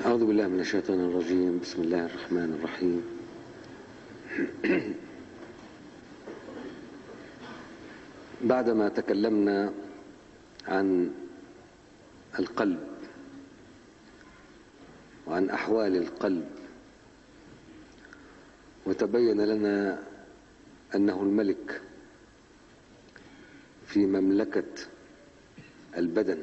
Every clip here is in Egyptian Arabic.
أعوذ بالله من الشيطان الرجيم بسم الله الرحمن الرحيم بعدما تكلمنا عن القلب وعن أحوال القلب وتبين لنا أنه الملك في مملكة البدن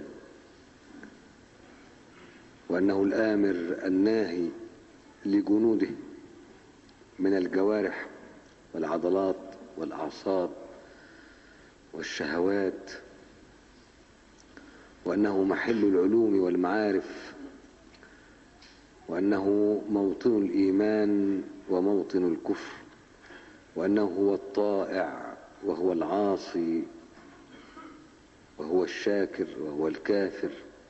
وأنه الآمر الناهي لجنوده من الجوارح والعضلات والأعصاب والشهوات وأنه محل العلوم والمعارف وأنه موطن الإيمان وموطن الكفر وأنه هو الطائع وهو العاصي وهو الشاكر وهو الكافر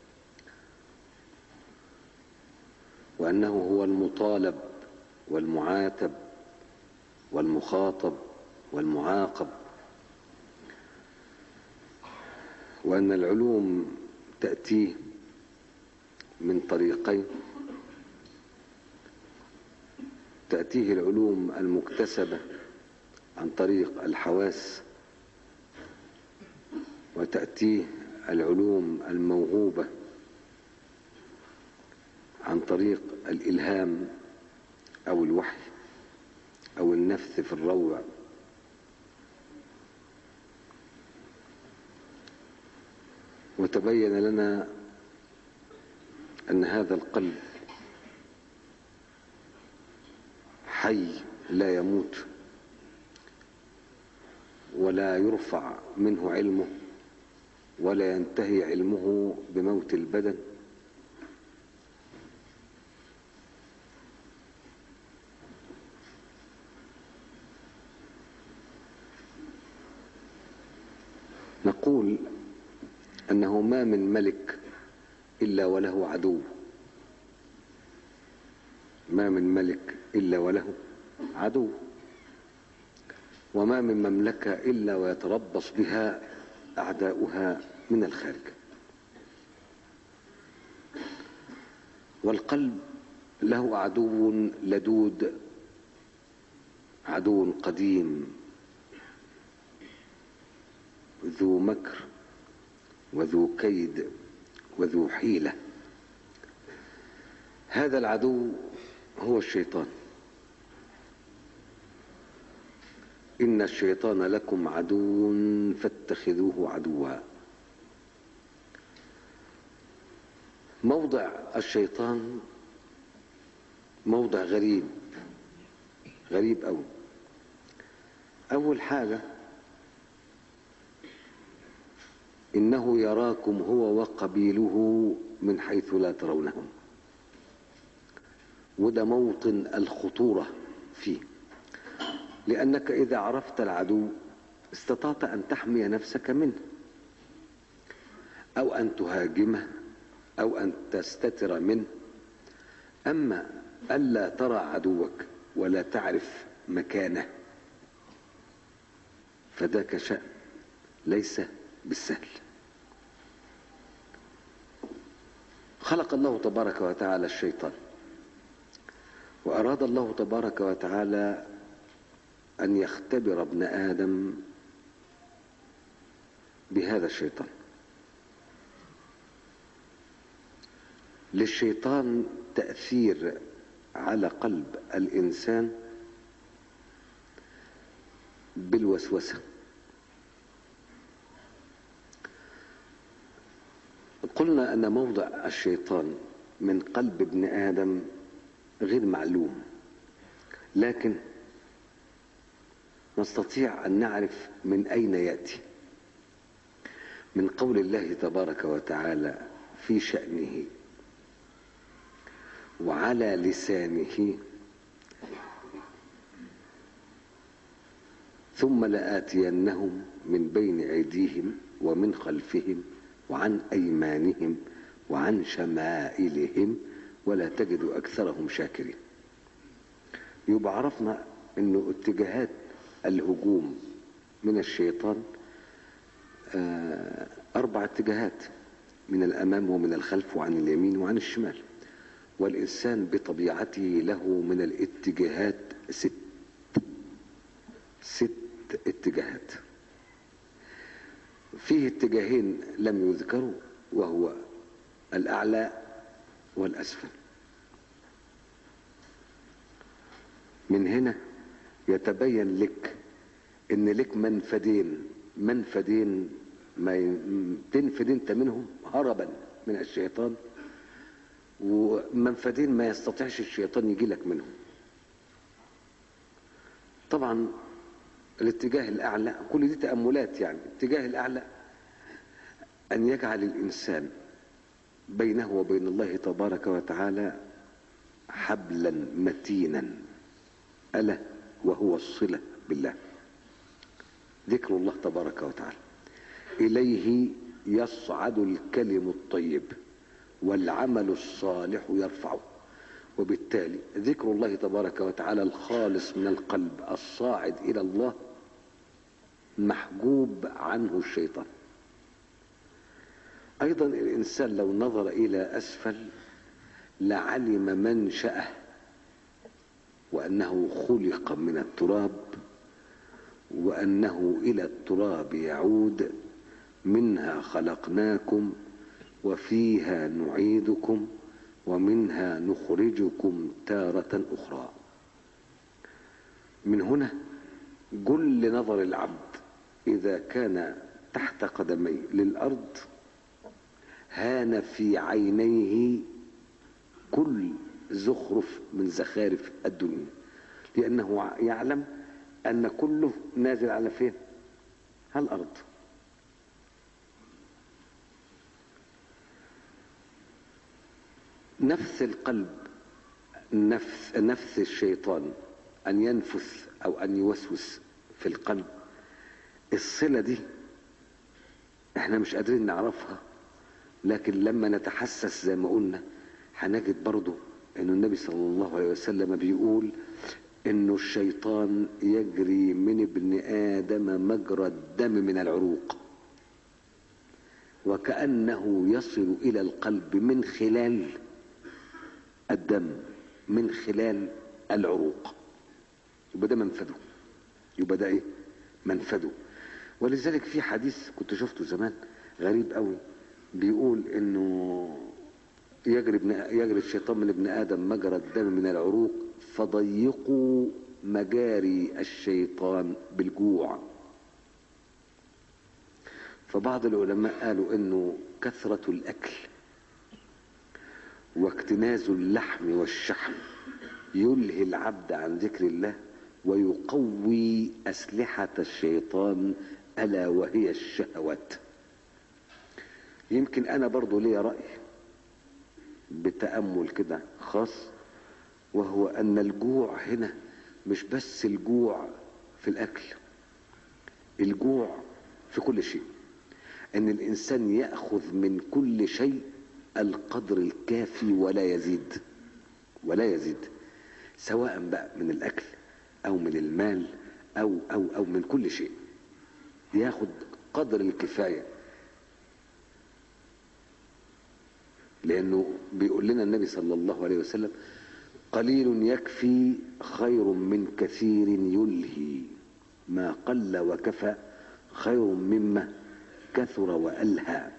وأنه هو المطالب والمعاتب والمخاطب والمعاقب وأن العلوم تأتيه من طريقين تأتيه العلوم المكتسبة عن طريق الحواس وتأتيه العلوم الموهوبة عن طريق الإلهام أو الوحي أو النفث في الروع وتبين لنا أن هذا القلب حي لا يموت ولا يرفع منه علمه ولا ينتهي علمه بموت البدن نقول أنه ما من ملك إلا وله عدو ما من ملك إلا وله عدو وما من مملكة إلا ويتربص بها أعداؤها من الخارج والقلب له عدو لدود عدو قديم ذو مكر وذو كيد وذو حيلة هذا العدو هو الشيطان إن الشيطان لكم عدو فاتخذوه عدوا موضع الشيطان موضع غريب غريب أوي أول حاجة إنه يراكم هو وقبيله من حيث لا ترونهم وده موطن الخطورة فيه لأنك إذا عرفت العدو استطعت أن تحمي نفسك منه أو أن تهاجمه أو أن تستتر منه أما ألا ترى عدوك ولا تعرف مكانه فذاك شأن ليس بالسهل خلق الله تبارك وتعالى الشيطان وأراد الله تبارك وتعالى أن يختبر ابن آدم بهذا الشيطان للشيطان تأثير على قلب الإنسان بالوسوسة قلنا أن موضع الشيطان من قلب ابن آدم غير معلوم لكن نستطيع أن نعرف من أين يأتي من قول الله تبارك وتعالى في شأنه وعلى لسانه ثم لآتينهم من بين أيديهم ومن خلفهم وعن أيمانهم وعن شمائلهم ولا تجد أكثرهم شاكرين يبقى عرفنا أنه اتجاهات الهجوم من الشيطان أربع اتجاهات من الأمام ومن الخلف وعن اليمين وعن الشمال والإنسان بطبيعته له من الاتجاهات ست ست اتجاهات فيه اتجاهين لم يذكروا وهو الأعلى والأسفل من هنا يتبين لك ان لك منفذين منفذين ما ي... تنفذ انت منهم هربا من الشيطان ومنفذين ما يستطيعش الشيطان يجي لك منهم طبعا الاتجاه الاعلى كل دي تاملات يعني الاتجاه الاعلى ان يجعل الانسان بينه وبين الله تبارك وتعالى حبلا متينا الا وهو الصله بالله ذكر الله تبارك وتعالى اليه يصعد الكلم الطيب والعمل الصالح يرفعه وبالتالي ذكر الله تبارك وتعالى الخالص من القلب الصاعد الى الله محجوب عنه الشيطان ايضا الانسان لو نظر الى اسفل لعلم منشاه وانه خلق من التراب وانه الى التراب يعود منها خلقناكم وفيها نعيدكم ومنها نخرجكم تاره اخرى من هنا جل نظر العبد اذا كان تحت قدمي للارض هان في عينيه كل زخرف من زخارف الدنيا لأنه يعلم أن كله نازل على فين على الأرض نفس القلب نفس, نفس الشيطان أن ينفث أو أن يوسوس في القلب الصلة دي احنا مش قادرين نعرفها لكن لما نتحسس زي ما قلنا هنجد برضه ان النبي صلى الله عليه وسلم بيقول انه الشيطان يجري من ابن ادم مجرى الدم من العروق وكانه يصل الى القلب من خلال الدم من خلال العروق يبقى ده منفذه يبقى ده ايه منفذه ولذلك في حديث كنت شفته زمان غريب قوي بيقول انه يجري ابن يجري الشيطان من ابن ادم مجرى الدم من العروق فضيقوا مجاري الشيطان بالجوع فبعض العلماء قالوا انه كثرة الاكل واكتناز اللحم والشحم يلهي العبد عن ذكر الله ويقوي اسلحة الشيطان الا وهي الشهوات يمكن انا برضو ليا رأي بتأمل كده خاص وهو أن الجوع هنا مش بس الجوع في الأكل الجوع في كل شيء أن الإنسان يأخذ من كل شيء القدر الكافي ولا يزيد ولا يزيد سواء بقى من الأكل أو من المال أو أو أو من كل شيء ياخد قدر الكفاية لأنه بيقول لنا النبي صلى الله عليه وسلم قليل يكفي خير من كثير يلهي ما قل وكفى خير مما كثر وألهى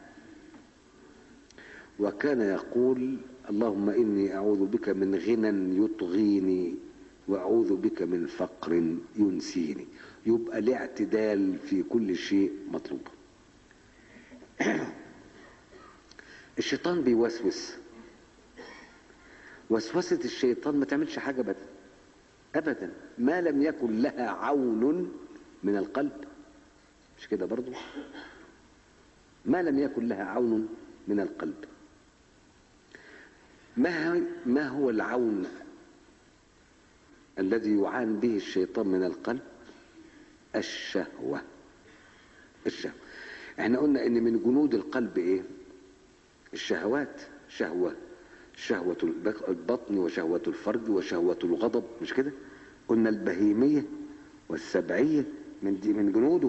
وكان يقول اللهم إني أعوذ بك من غنى يطغيني وأعوذ بك من فقر ينسيني يبقى الاعتدال في كل شيء مطلوب الشيطان بيوسوس وسوسة الشيطان ما تعملش حاجة أبدا أبدا ما لم يكن لها عون من القلب مش كده برضو ما لم يكن لها عون من القلب ما ما هو العون الذي يعان به الشيطان من القلب الشهوة الشهوة احنا قلنا ان من جنود القلب ايه الشهوات شهوة شهوة البطن وشهوة الفرج وشهوة الغضب مش كده قلنا البهيمية والسبعية من دي من جنوده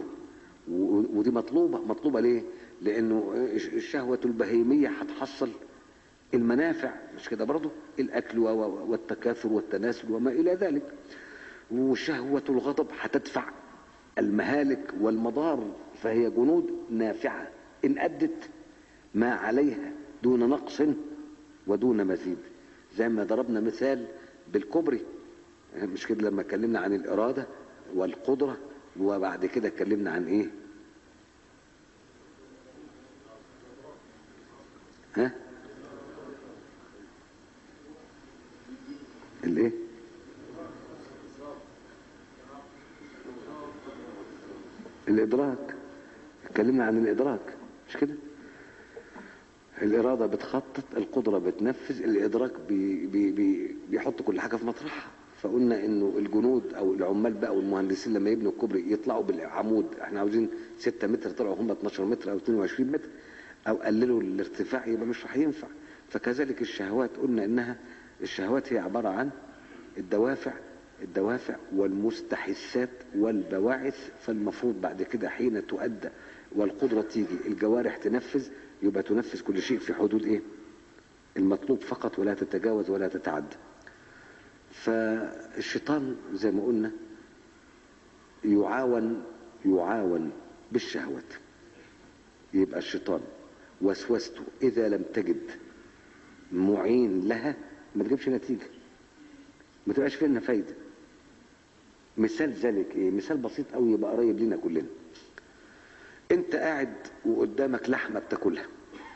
ودي مطلوبة مطلوبة ليه لانه الشهوة البهيمية هتحصل المنافع مش كده برضه الاكل و- و- والتكاثر والتناسل وما الى ذلك وشهوة الغضب هتدفع المهالك والمضار فهي جنود نافعة إن أدت ما عليها دون نقص ودون مزيد زي ما ضربنا مثال بالكبري مش كده لما اتكلمنا عن الإرادة والقدرة وبعد كده اتكلمنا عن إيه ها الايه الادراك اتكلمنا عن الادراك مش كده الاراده بتخطط القدره بتنفذ الادراك بي بي بي بيحط كل حاجه في مطرحها فقلنا انه الجنود او العمال بقى والمهندسين لما يبنوا الكوبري يطلعوا بالعمود احنا عاوزين 6 متر طلعوا هم 12 متر او 22 متر او قللوا الارتفاع يبقى مش راح ينفع فكذلك الشهوات قلنا انها الشهوات هي عباره عن الدوافع الدوافع والمستحثات والبواعث فالمفروض بعد كده حين تؤدى والقدرة تيجي الجوارح تنفذ يبقى تنفذ كل شيء في حدود ايه المطلوب فقط ولا تتجاوز ولا تتعدى فالشيطان زي ما قلنا يعاون يعاون بالشهوات يبقى الشيطان وسوسته اذا لم تجد معين لها ما تجيبش نتيجه ما تبقاش فيها فايده مثال ذلك ايه مثال بسيط قوي يبقى قريب لينا كلنا انت قاعد وقدامك لحمه بتاكلها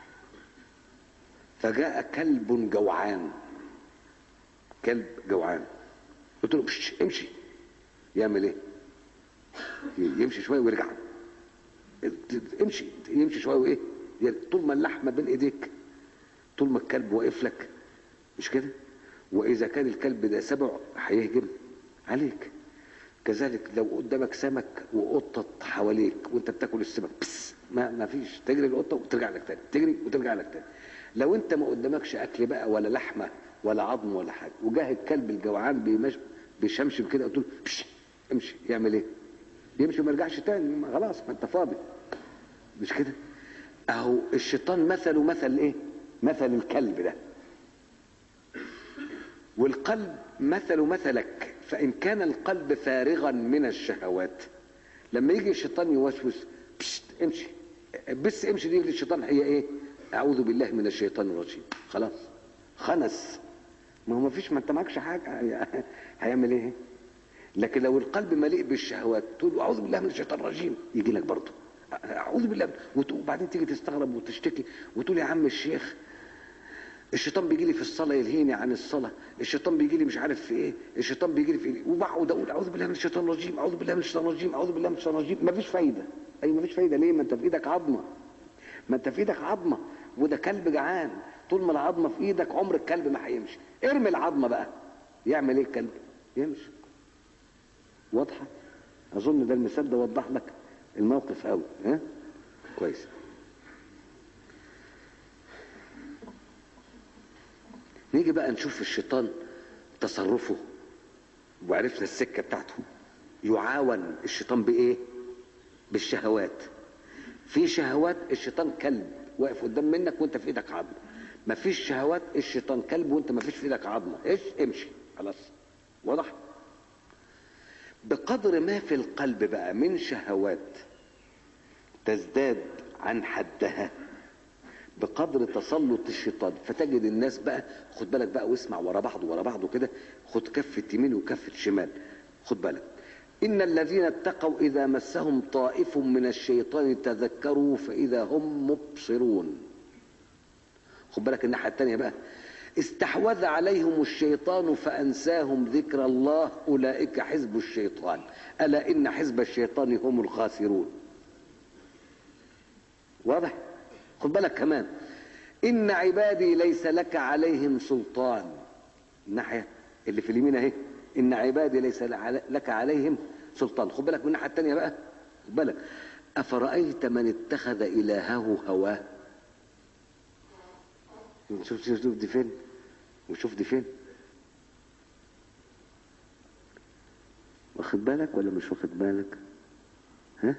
فجاء كلب جوعان كلب جوعان قلت له "بش، امشي يعمل ايه يمشي شويه ويرجع امشي يمشي شويه وايه طول ما اللحمه بين ايديك طول ما الكلب واقف لك مش كده واذا كان الكلب ده سبع هيهجم عليك كذلك لو قدامك سمك وقطه حواليك وانت بتاكل السمك بس ما ما فيش تجري القطه وترجع لك تاني تجري وترجع لك تاني لو انت ما قدامكش اكل بقى ولا لحمه ولا عظم ولا حاجه وجاه الكلب الجوعان بيمش بيشمشم كده قلت له "بش، امشي يعمل ايه يمشي وما يرجعش تاني ما خلاص ما انت فاضي مش كده اهو الشيطان مثله مثل ايه مثل الكلب ده والقلب مثل مثلك فإن كان القلب فارغا من الشهوات لما يجي الشيطان يوسوس بشت امشي بس امشي دي للشيطان هي ايه اعوذ بالله من الشيطان الرجيم خلاص خنس ما هو ما فيش ما انت معكش حاجه هيعمل ايه لكن لو القلب مليء بالشهوات تقول له اعوذ بالله من الشيطان الرجيم يجي لك برضه اعوذ بالله من- وت- وبعدين تيجي تستغرب وتشتكي وتقول يا عم الشيخ الشيطان بيجي لي في الصلاه يلهيني عن الصلاه الشيطان بيجي لي مش عارف في ايه الشيطان بيجي لي في ايه وبقعد اقول اعوذ بالله من الشيطان الرجيم اعوذ بالله من الشيطان الرجيم اعوذ بالله من الشيطان الرجيم مفيش فايده اي مفيش فايده ليه ما انت في ايدك عظمه ما انت في ايدك عظمه وده كلب جعان طول ما العظمه في ايدك عمر الكلب ما هيمشي ارمي العظمه بقى يعمل ايه الكلب يمشي واضحه اظن ده المثال ده وضح لك الموقف قوي ها كويس نيجي بقى نشوف الشيطان تصرفه وعرفنا السكة بتاعته يعاون الشيطان بإيه بالشهوات في شهوات الشيطان كلب واقف قدام منك وانت في ايدك عظمه ما فيش شهوات الشيطان كلب وانت ما فيش في ايدك عظمه ايش امشي خلاص واضح بقدر ما في القلب بقى من شهوات تزداد عن حدها بقدر تسلط الشيطان فتجد الناس بقى خد بالك بقى واسمع ورا بعضه ورا بعضه كده خد كفة يمين وكفة شمال خد بالك إن الذين اتقوا إذا مسهم طائف من الشيطان تذكروا فإذا هم مبصرون خد بالك الناحية التانية بقى استحوذ عليهم الشيطان فأنساهم ذكر الله أولئك حزب الشيطان ألا إن حزب الشيطان هم الخاسرون واضح خد بالك كمان ان عبادي ليس لك عليهم سلطان الناحيه اللي في اليمين اهي ان عبادي ليس لك عليهم سلطان خد بالك من الناحيه الثانيه بقى خد بالك افرايت من اتخذ الهه هواه شوف شوف شوف دي فين وشوف دي فين واخد بالك ولا مش واخد بالك ها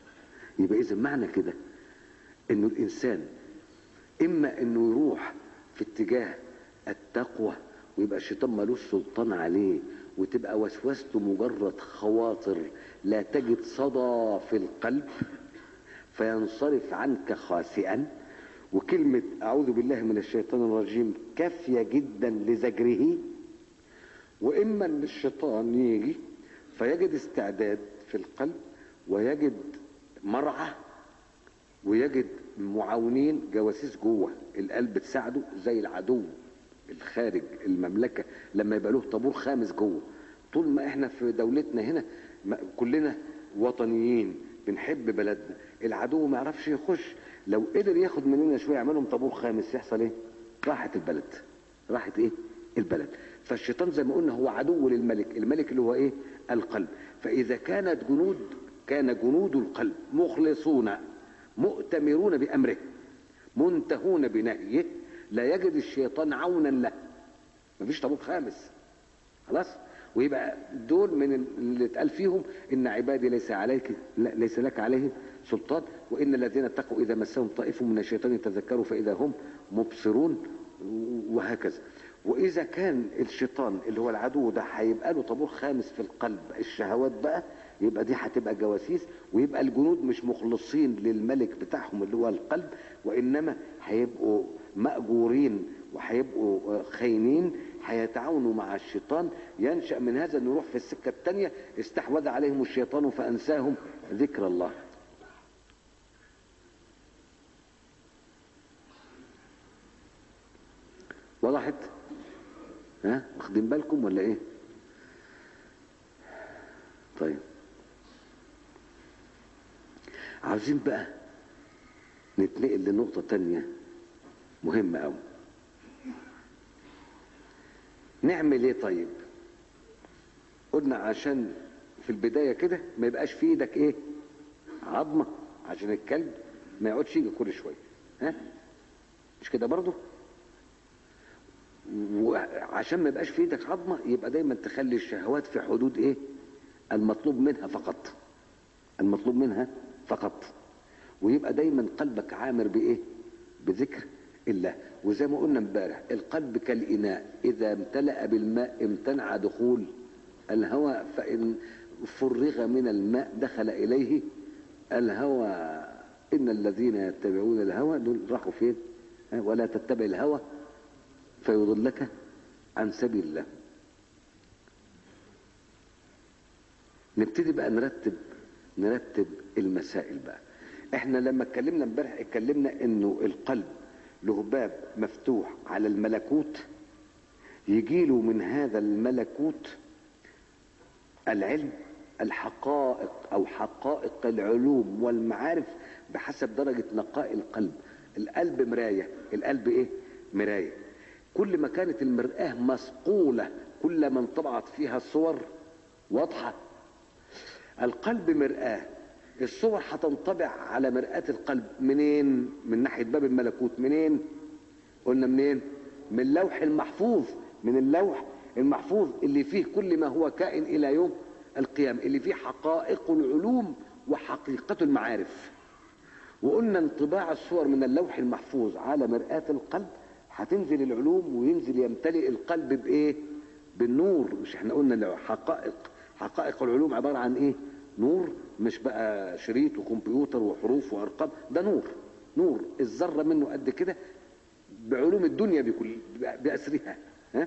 يبقى اذا معنى كده انه الانسان اما انه يروح في اتجاه التقوى ويبقى الشيطان ملوش سلطان عليه وتبقى وسوسته مجرد خواطر لا تجد صدى في القلب فينصرف عنك خاسئا وكلمة أعوذ بالله من الشيطان الرجيم كافية جدا لزجره وإما أن الشيطان يجي فيجد استعداد في القلب ويجد مرعى ويجد معاونين جواسيس جوه القلب تساعده زي العدو الخارج المملكة لما يبقى له طابور خامس جوه طول ما احنا في دولتنا هنا كلنا وطنيين بنحب بلدنا العدو ما يعرفش يخش لو قدر ياخد مننا شويه يعملهم طابور خامس يحصل ايه راحت البلد راحت ايه البلد فالشيطان زي ما قلنا هو عدو للملك الملك اللي هو ايه القلب فاذا كانت جنود كان جنود القلب مخلصون مؤتمرون بامره منتهون بنهيه لا يجد الشيطان عونا له مفيش طابور خامس خلاص ويبقى دول من اللي اتقال فيهم ان عبادي ليس عليك ليس لك عليهم سلطان وان الذين اتقوا اذا مسهم طائف من الشيطان يتذكروا فاذا هم مبصرون وهكذا واذا كان الشيطان اللي هو العدو ده هيبقى له طابور خامس في القلب الشهوات بقى يبقى دي هتبقى جواسيس ويبقى الجنود مش مخلصين للملك بتاعهم اللي هو القلب وانما هيبقوا مأجورين وهيبقوا خاينين هيتعاونوا مع الشيطان ينشأ من هذا ان يروح في السكة التانية استحوذ عليهم الشيطان فأنساهم ذكر الله وضحت ها واخدين بالكم ولا ايه طيب عاوزين بقى نتنقل لنقطة تانية مهمة أوي نعمل ايه طيب قلنا عشان في البداية كده ما يبقاش في ايدك ايه عظمة عشان الكلب ما يقعدش يجي كل شوية ها مش كده برضه وعشان ما يبقاش في ايدك عظمة يبقى دايما تخلي الشهوات في حدود ايه المطلوب منها فقط المطلوب منها فقط ويبقى دايما قلبك عامر بايه بذكر الله وزي ما قلنا امبارح القلب كالإناء إذا امتلأ بالماء امتنع دخول الهواء فإن فرغ من الماء دخل إليه الهوى إن الذين يتبعون الهوى دول راحوا فين ولا تتبع الهوى فيضلك عن سبيل الله نبتدي بقى نرتب نرتب المسائل بقى احنا لما اتكلمنا امبارح اتكلمنا انه القلب له باب مفتوح على الملكوت يجيله من هذا الملكوت العلم الحقائق او حقائق العلوم والمعارف بحسب درجة نقاء القلب القلب مراية القلب ايه مراية كل ما كانت المرآة مثقولة كل ما انطبعت فيها الصور واضحة القلب مرآة الصور هتنطبع على مرآة القلب منين من ناحية باب الملكوت منين قلنا منين من اللوح المحفوظ من اللوح المحفوظ اللي فيه كل ما هو كائن إلى يوم القيامة اللي فيه حقائق العلوم وحقيقة المعارف وقلنا انطباع الصور من اللوح المحفوظ على مرآة القلب هتنزل العلوم وينزل يمتلئ القلب بإيه بالنور مش احنا قلنا حقائق حقائق العلوم عبارة عن ايه نور مش بقى شريط وكمبيوتر وحروف وارقام ده نور نور الذره منه قد كده بعلوم الدنيا بكل باسرها ها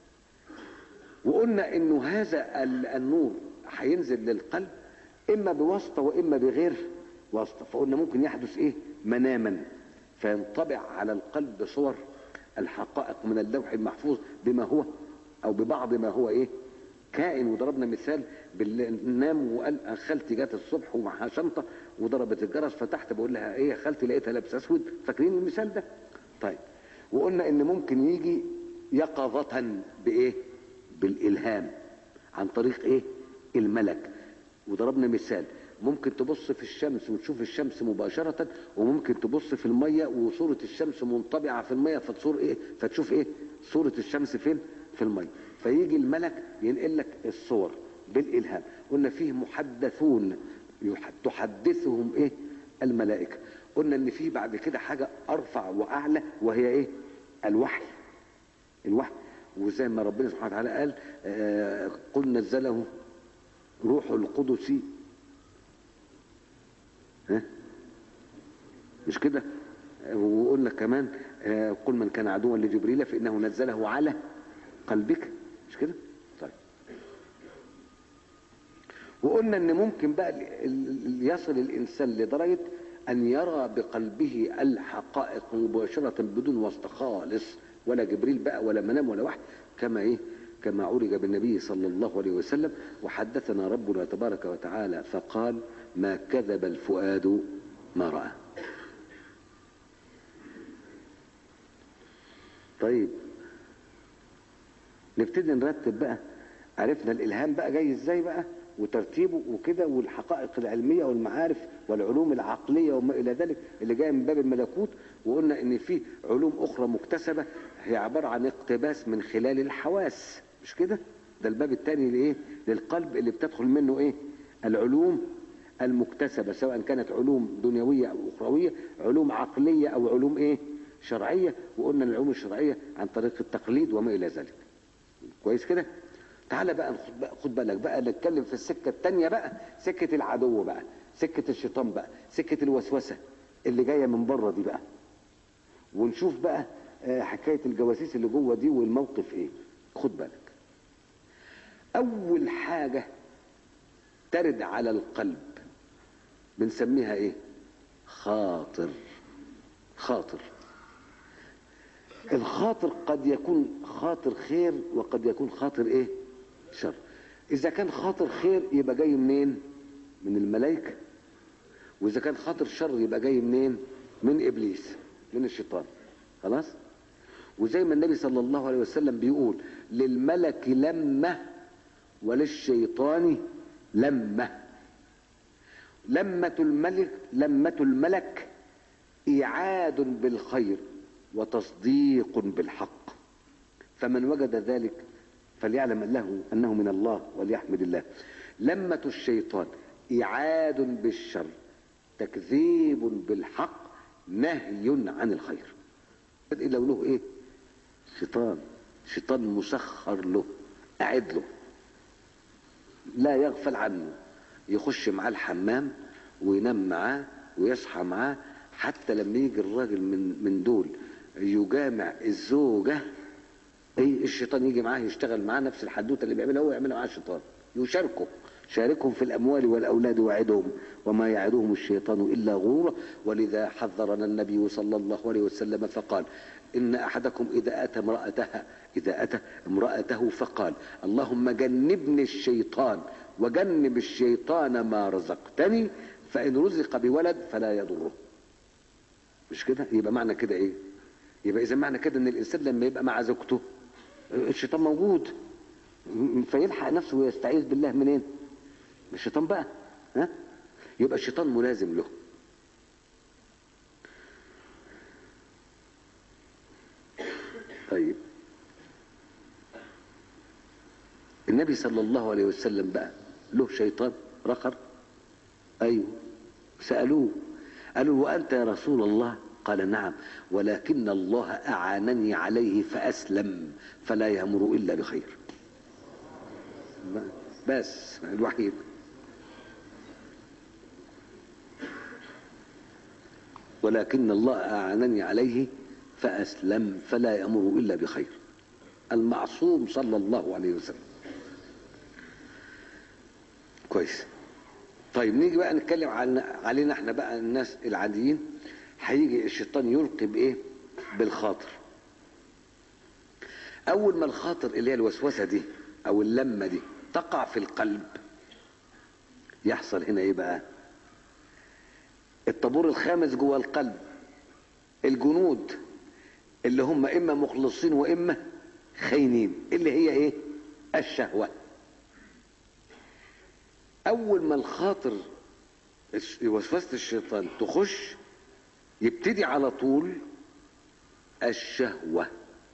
وقلنا انه هذا النور هينزل للقلب اما بواسطه واما بغير واسطه فقلنا ممكن يحدث ايه مناما فينطبع على القلب صور الحقائق من اللوح المحفوظ بما هو او ببعض ما هو ايه كائن وضربنا مثال نام وقال خالتي جت الصبح ومعها شنطه وضربت الجرس فتحت بقول لها ايه يا خالتي لقيتها لابسه اسود فاكرين المثال ده طيب وقلنا ان ممكن يجي يقظة بايه بالالهام عن طريق ايه الملك وضربنا مثال ممكن تبص في الشمس وتشوف الشمس مباشرة وممكن تبص في المية وصورة الشمس منطبعة في المية فتصور ايه فتشوف ايه صورة الشمس فين في المية فيجي الملك ينقل لك الصور بالإلهام قلنا فيه محدثون تحدثهم ايه الملائكة قلنا ان فيه بعد كده حاجة ارفع واعلى وهي ايه الوحي الوحي وزي ما ربنا سبحانه وتعالى قال آه، قل نزله روح القدس ها مش كده وقلنا كمان آه، قل من كان عدوا لجبريل فإنه نزله على قلبك مش كده طيب وقلنا ان ممكن بقى ال- ال- يصل الانسان لدرجة ان يرى بقلبه الحقائق مباشرة بدون واسطة خالص ولا جبريل بقى ولا منام ولا وحي كما ايه كما عرج بالنبي صلى الله عليه وسلم وحدثنا ربنا تبارك وتعالى فقال ما كذب الفؤاد ما رأى طيب نبتدي نرتب بقى عرفنا الالهام بقى جاي ازاي بقى وترتيبه وكده والحقائق العلميه والمعارف والعلوم العقليه وما الى ذلك اللي جايه من باب الملكوت وقلنا ان في علوم اخرى مكتسبه هي عباره عن اقتباس من خلال الحواس مش كده ده الباب الثاني لايه للقلب اللي بتدخل منه ايه العلوم المكتسبه سواء كانت علوم دنيويه او اخرويه علوم عقليه او علوم ايه شرعيه وقلنا العلوم الشرعيه عن طريق التقليد وما الى ذلك كويس كده تعالى بقى خد بقى خد بالك بقى نتكلم في السكه الثانيه بقى سكه العدو بقى سكه الشيطان بقى سكه الوسوسه اللي جايه من بره دي بقى ونشوف بقى آه، حكايه الجواسيس اللي جوه دي والموقف ايه خد بالك اول حاجه ترد على القلب بنسميها ايه خاطر خاطر الخاطر قد يكون خاطر خير وقد يكون خاطر ايه شر اذا كان خاطر خير يبقى جاي منين من الملائكه واذا كان خاطر شر يبقى جاي منين من ابليس من الشيطان خلاص وزي ما النبي صلى الله عليه وسلم بيقول للملك لمه وللشيطان لمه لمة الملك لمة الملك إيعاد بالخير وتصديق بالحق فمن وجد ذلك فليعلم له أنه من الله وليحمد الله لمة الشيطان إيعاد بالشر تكذيب بالحق نهي عن الخير لو له إيه شيطان شيطان مسخر له أعد له لا يغفل عنه يخش معاه الحمام وينام معاه ويصحى معاه حتى لما يجي الراجل من من دول يجامع الزوجه اي الشيطان يجي معاه يشتغل معاه نفس الحدوته اللي بيعملها هو يعملها معاه الشيطان يشاركه شاركهم في الاموال والاولاد وعدهم وما يعدهم الشيطان الا غرورا ولذا حذرنا النبي صلى الله عليه وسلم فقال ان احدكم اذا اتى امراتها اذا اتى امراته فقال اللهم جنبني الشيطان وجنب الشيطان ما رزقتني فان رزق بولد فلا يضره مش كده يبقى معنى كده ايه يبقى اذا معنى كده ان الانسان لما يبقى مع زوجته الشيطان موجود فيلحق نفسه ويستعيذ بالله منين من الشيطان بقى ها يبقى الشيطان ملازم له طيب النبي صلى الله عليه وسلم بقى له شيطان رخر ايوه سالوه قالوا وانت يا رسول الله قال نعم ولكن الله اعانني عليه فاسلم فلا يامر الا بخير بس الوحيد ولكن الله اعانني عليه فاسلم فلا يامر الا بخير المعصوم صلى الله عليه وسلم كويس طيب نيجي بقى نتكلم عن علينا احنا بقى الناس العاديين هيجي الشيطان يلقي بايه بالخاطر اول ما الخاطر اللي هي الوسوسه دي او اللمه دي تقع في القلب يحصل هنا ايه بقى الطابور الخامس جوه القلب الجنود اللي هم اما مخلصين واما خاينين اللي هي ايه الشهوه اول ما الخاطر وسوسه الشيطان تخش يبتدي على طول الشهوه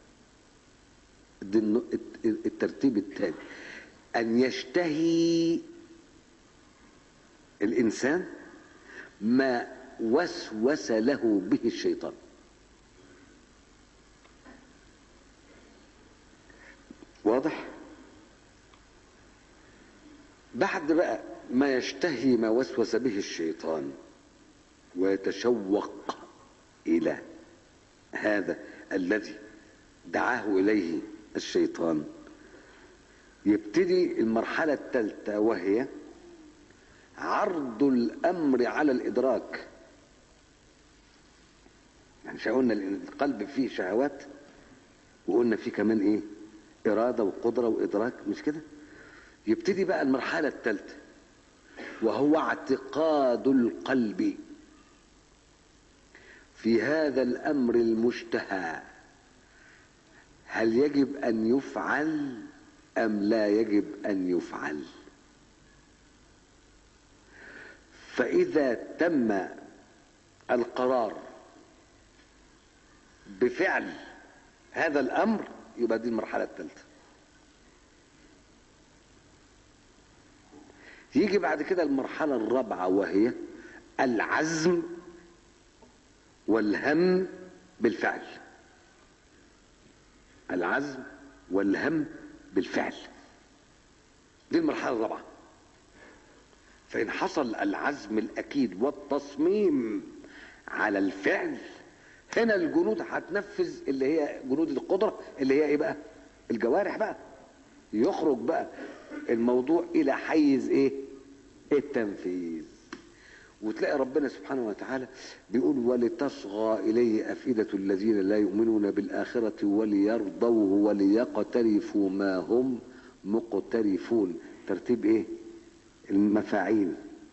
دي الترتيب الثاني ان يشتهي الانسان ما وسوس له به الشيطان واضح بعد بقى ما يشتهي ما وسوس به الشيطان ويتشوق الى هذا الذي دعاه اليه الشيطان يبتدي المرحله الثالثه وهي عرض الامر على الادراك يعني مش قلنا ان القلب فيه شهوات وقلنا فيه كمان ايه اراده وقدره وادراك مش كده يبتدي بقى المرحله الثالثه وهو اعتقاد القلب في هذا الامر المشتهى هل يجب ان يفعل ام لا يجب ان يفعل فاذا تم القرار بفعل هذا الامر يبقى دي المرحله الثالثه يجي بعد كده المرحله الرابعه وهي العزم والهم بالفعل العزم والهم بالفعل دي المرحله الرابعه فان حصل العزم الاكيد والتصميم على الفعل هنا الجنود هتنفذ اللي هي جنود القدره اللي هي ايه بقى الجوارح بقى يخرج بقى الموضوع الى حيز ايه التنفيذ وتلاقي ربنا سبحانه وتعالى بيقول ولتصغى اليه افئده الذين لا يؤمنون بالاخره وليرضوه وليقترفوا ما هم مقترفون ترتيب ايه المفاعيل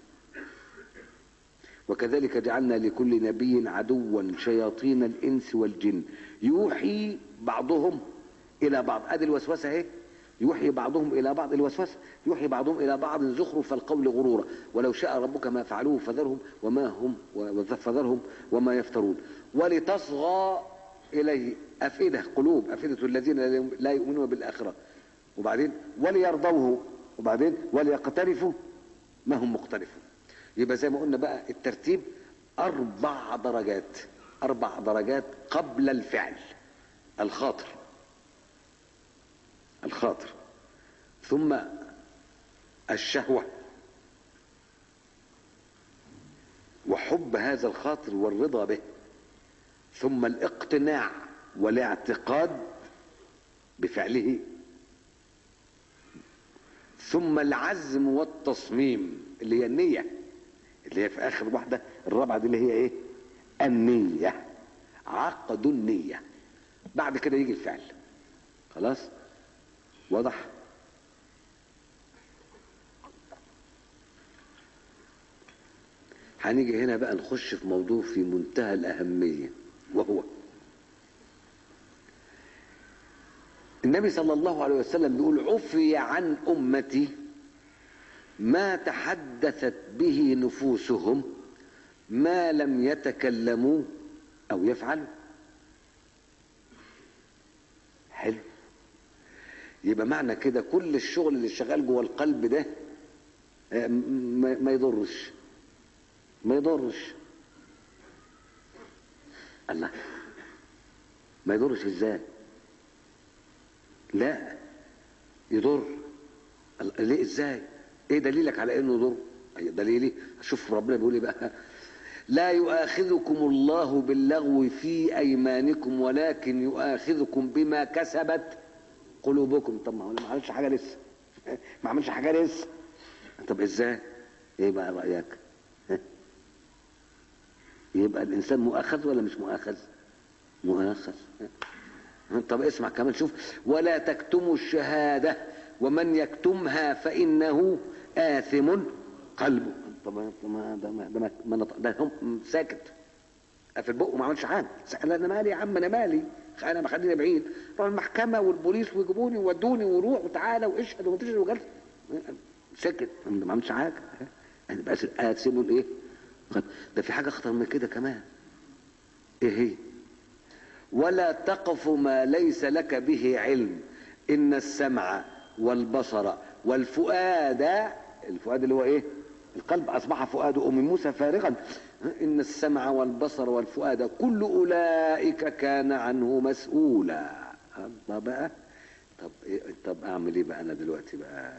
وكذلك جعلنا لكل نبي عدوا شياطين الانس والجن يوحي بعضهم الى بعض ادي الوسوسه اهي يوحي بعضهم الى بعض الوسوسه يوحي بعضهم الى بعض زخرف القول غرورا ولو شاء ربك ما فعلوه فذرهم وما هم فذرهم وما يفترون ولتصغى اليه افئده قلوب افئده الذين لا يؤمنون بالاخره وبعدين وليرضوه وبعدين وليقترفوا ما هم مقترفون يبقى زي ما قلنا بقى الترتيب اربع درجات اربع درجات قبل الفعل الخاطر الخاطر ثم الشهوة وحب هذا الخاطر والرضا به ثم الاقتناع والاعتقاد بفعله ثم العزم والتصميم اللي هي النية اللي هي في آخر واحدة الرابعة دي اللي هي إيه؟ النية عقد النية بعد كده يجي الفعل خلاص واضح هنيجي هنا بقى نخش في موضوع في منتهى الأهمية وهو النبي صلى الله عليه وسلم بيقول عفي عن أمتي ما تحدثت به نفوسهم ما لم يتكلموا أو يفعلوا حلو يبقى معنى كده كل الشغل اللي شغال جوه القلب ده ما يضرش ما يضرش الله ما يضرش ازاي لا يضر ليه ازاي ايه دليلك على انه يضر دليلي شوف ربنا بيقول ايه بقى لا يؤاخذكم الله باللغو في ايمانكم ولكن يؤاخذكم بما كسبت قلوبكم طب ما هو ما عملش حاجه لسه ما عملش حاجه لسه طب ازاي ايه بقى رايك يبقى الانسان مؤاخذ ولا مش مؤاخذ مؤاخذ طب اسمع كمان شوف ولا تكتموا الشهاده ومن يكتمها فانه آثم قلبه طب ما ده ما ده ما ده هم ساكت قافل بقه ما عملش حاجه لا انا مالي يا عم انا مالي انا ما خليني بعيد روح المحكمه والبوليس ويجيبوني وودوني وروح وتعالى واشهد وما تشهد وجلس سكت ما عملش حاجه يعني بس آثم الايه ده في حاجه اخطر من كده كمان ايه هي ولا تقف ما ليس لك به علم ان السمع والبصر والفؤاد الفؤاد اللي هو ايه القلب اصبح فؤاد ام موسى فارغا ان السمع والبصر والفؤاد كل اولئك كان عنه مسؤولا الله بقى طب إيه طب اعمل ايه بقى انا دلوقتي بقى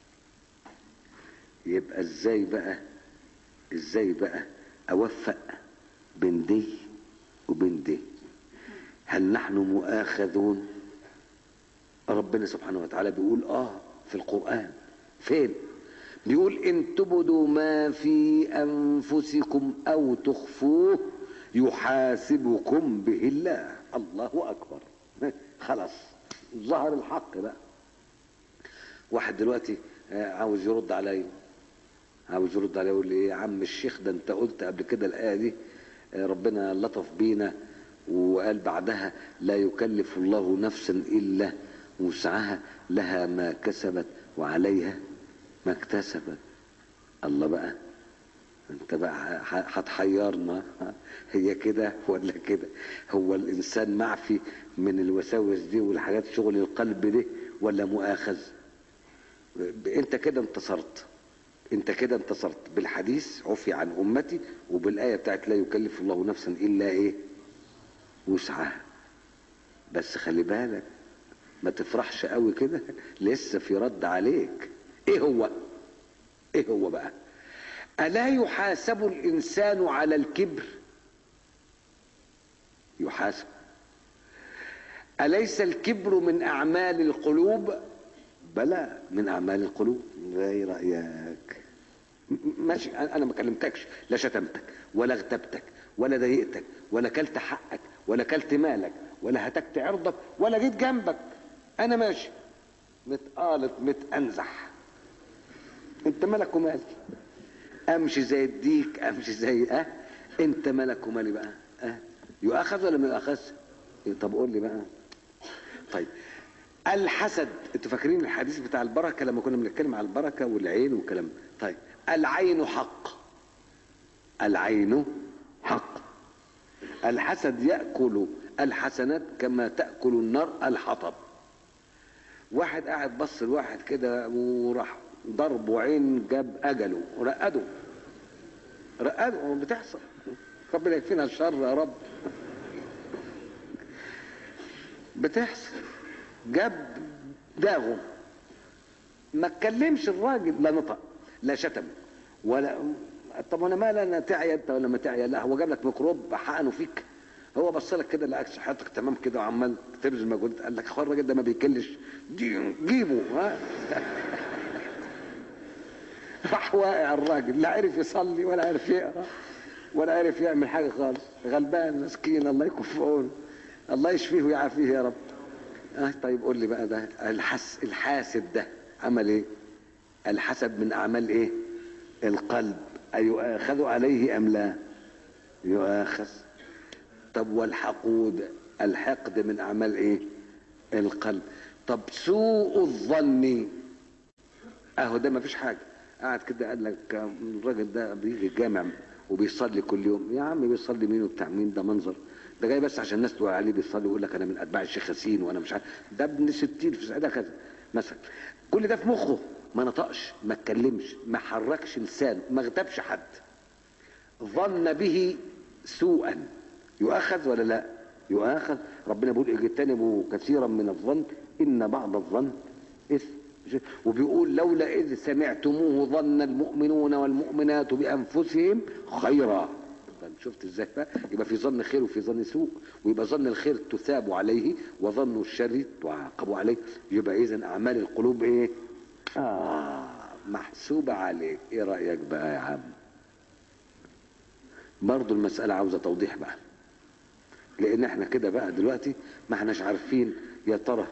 يبقى ازاي بقى ازاي بقى اوفق بين دي وبين دي هل نحن مؤاخذون ربنا سبحانه وتعالى بيقول اه في القرآن فين بيقول ان تبدوا ما في انفسكم او تخفوه يحاسبكم به الله الله اكبر خلاص ظهر الحق بقى واحد دلوقتي عاوز يرد عليا عاوز يرد عليا يقول لي ايه يا عم الشيخ ده انت قلت قبل كده الايه دي ربنا لطف بينا وقال بعدها لا يكلف الله نفسا الا وسعها لها ما كسبت وعليها ما اكتسبت الله بقى انت بقى هتحيرنا هي كده ولا كده هو الانسان معفي من الوساوس دي والحاجات شغل القلب دي ولا مؤاخذ انت كده انتصرت انت كده انتصرت بالحديث عفي عن امتي وبالايه بتاعت لا يكلف الله نفسا الا ايه وسعها بس خلي بالك ما تفرحش قوي كده لسه في رد عليك ايه هو ايه هو بقى الا يحاسب الانسان على الكبر يحاسب اليس الكبر من اعمال القلوب بلى من اعمال القلوب ايه رايك ماشي انا ما كلمتكش لا شتمتك ولا اغتبتك ولا ضايقتك ولا كلت حقك ولا كلت مالك ولا هتكت عرضك ولا جيت جنبك انا ماشي متقالط متأنزح انت مالك ومالي امشي زي الديك امشي زي اه انت مالك ومالي بقى اه يؤاخذ ولا ما يؤاخذ طب قول لي بقى طيب الحسد انتوا فاكرين الحديث بتاع البركه لما كنا بنتكلم على البركه والعين والكلام طيب العين حق العين حق الحسد ياكل الحسنات كما تاكل النار الحطب واحد قاعد بص لواحد كده وراح ضربه عين جاب اجله رقده رقده بتحصل ربنا يكفينا الشر يا رب بتحصل جاب داغه ما اتكلمش الراجل لا نطق لا شتم ولا طب وانا مال انا تعيا انت ولا ما تعيا لا هو جاب لك ميكروب حقنه فيك هو بص لك كده لقاك صحتك تمام كده وعمال تبذل مجهود قال لك اخويا الراجل ده ما بيكلش جيبه ها راح واقع الراجل لا عرف يصلي ولا عرف يقرا ولا عرف يعمل حاجه خالص غلبان مسكين الله يكون في عونه الله يشفيه ويعافيه يا رب اه طيب قول لي بقى ده الحس الحاسد ده عمل ايه الحسد من اعمال ايه القلب ايؤاخذ عليه ام لا يؤاخذ طب والحقود الحقد من اعمال ايه القلب طب سوء الظن اهو ده ما فيش حاجه قاعد كده قال لك الراجل ده بيجي الجامع وبيصلي كل يوم يا عم بيصلي مين وبتاع مين ده منظر ده جاي بس عشان الناس تقول عليه بيصلي ويقول لك انا من اتباع الشيخ ياسين وانا مش عارف ده ابن 60 في سعيده كذا مثلا كل ده في مخه ما نطقش ما اتكلمش ما حركش لسانه ما اغتابش حد ظن به سوءا يؤاخذ ولا لا يؤاخذ ربنا بيقول اجتنبوا كثيرا من الظن ان بعض الظن اثم وبيقول لولا اذ سمعتموه ظن المؤمنون والمؤمنات بانفسهم خيرا شفت ازاي بقى يبقى في ظن خير وفي ظن سوء ويبقى ظن الخير تثاب عليه وظن الشر تعاقب عليه يبقى اذا اعمال القلوب ايه آه محسوبة عليك ايه رأيك بقى يا عم برضو المسألة عاوزة توضيح بقى لان احنا كده بقى دلوقتي ما احناش عارفين يا ترى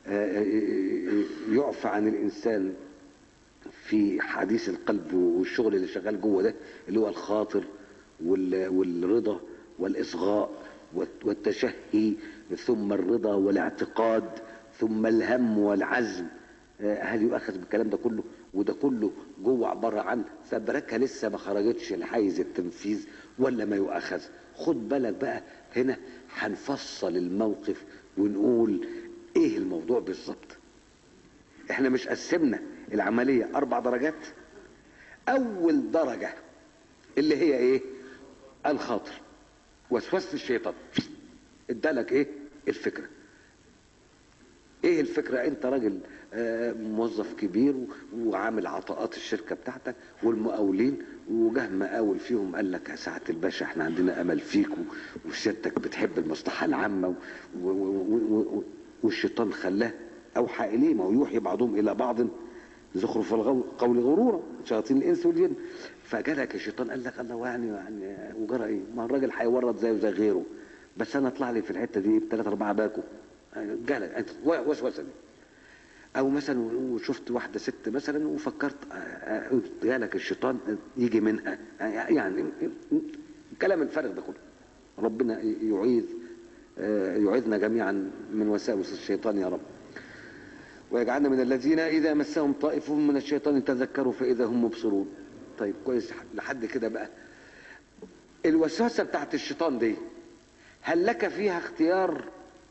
يعفى عن الانسان في حديث القلب والشغل اللي شغال جوه ده اللي هو الخاطر والرضا والاصغاء والتشهي ثم الرضا والاعتقاد ثم الهم والعزم هل يؤخذ بالكلام ده كله وده كله جوه عباره عن فبركه لسه ما خرجتش لحيز التنفيذ ولا ما يؤخذ خد بالك بقى هنا هنفصل الموقف ونقول ايه الموضوع بالظبط احنا مش قسمنا العمليه اربع درجات اول درجه اللي هي ايه الخاطر وسوسه الشيطان ادالك ايه الفكره ايه الفكره انت راجل آه، موظف كبير و- وعامل عطاءات الشركه بتاعتك والمقاولين وجه مقاول فيهم قال لك يا سعاده الباشا احنا عندنا امل فيك و- وسيادتك بتحب المصلحه العامه و- و- و- و- والشيطان خلاه اوحى اليه ما هو يوحي بعضهم الى بعض زخرف القول غرورا شياطين الانس والجن فجالك الشيطان قال لك الله يعني يعني وجرى ايه؟ ما هو الراجل هيورط زيه زي غيره بس انا اطلع لي في الحته دي بثلاثة اربعه باكو جالك انت وسوسه دي او مثلا وشفت واحده ست مثلا وفكرت آه، آه، جالك الشيطان يجي منها آه، يعني كلام الفارغ ده كله ربنا يعيذ آه، يعيذنا جميعا من وساوس الشيطان يا رب ويجعلنا من الذين اذا مسهم طائف من الشيطان تذكروا فاذا هم مبصرون طيب كويس لحد كده بقى الوسوسه بتاعت الشيطان دي هل لك فيها اختيار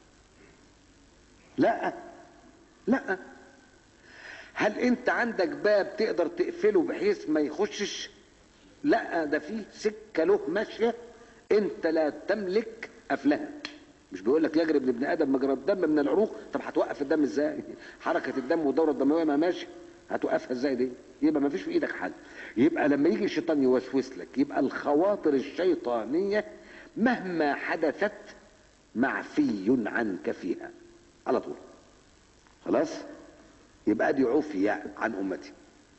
لا لا هل انت عندك باب تقدر تقفله بحيث ما يخشش لا ده في سكه له ماشيه انت لا تملك قفلها مش بيقول لك يجري ابن ادم مجرى الدم من العروق طب هتوقف الدم ازاي حركه الدم والدوره الدمويه ما ماشي هتوقفها ازاي دي يبقى ما فيش في ايدك حاجه يبقى لما يجي الشيطان يوسوس لك يبقى الخواطر الشيطانيه مهما حدثت معفي عنك فيها على طول خلاص يبقى دي عفي عن امتي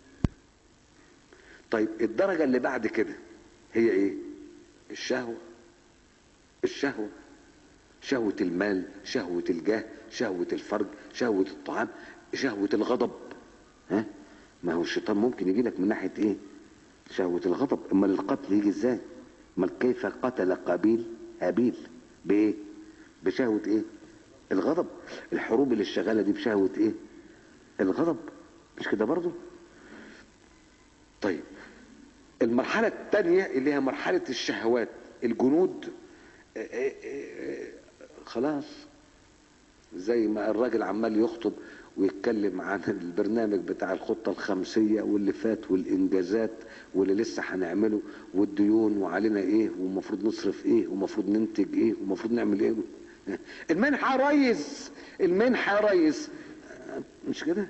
طيب الدرجه اللي بعد كده هي ايه الشهوه الشهوه شهوه المال شهوه الجاه شهوه الفرج شهوه الطعام شهوه الغضب ها ما هو الشيطان ممكن يجي لك من ناحيه ايه شهوه الغضب امال القتل يجي ازاي امال كيف قتل قابيل هابيل بايه بشهوه ايه الغضب الحروب اللي الشغاله دي بشهوه ايه الغضب مش كده برضو طيب المرحلة الثانية اللي هي مرحلة الشهوات الجنود آه، آه، آه، خلاص زي ما الراجل عمال يخطب ويتكلم عن البرنامج بتاع الخطة الخمسية واللي فات والإنجازات واللي لسه هنعمله والديون وعلينا إيه والمفروض نصرف إيه والمفروض ننتج إيه والمفروض نعمل إيه المنحة يا ريس المنحة يا ريس مش كده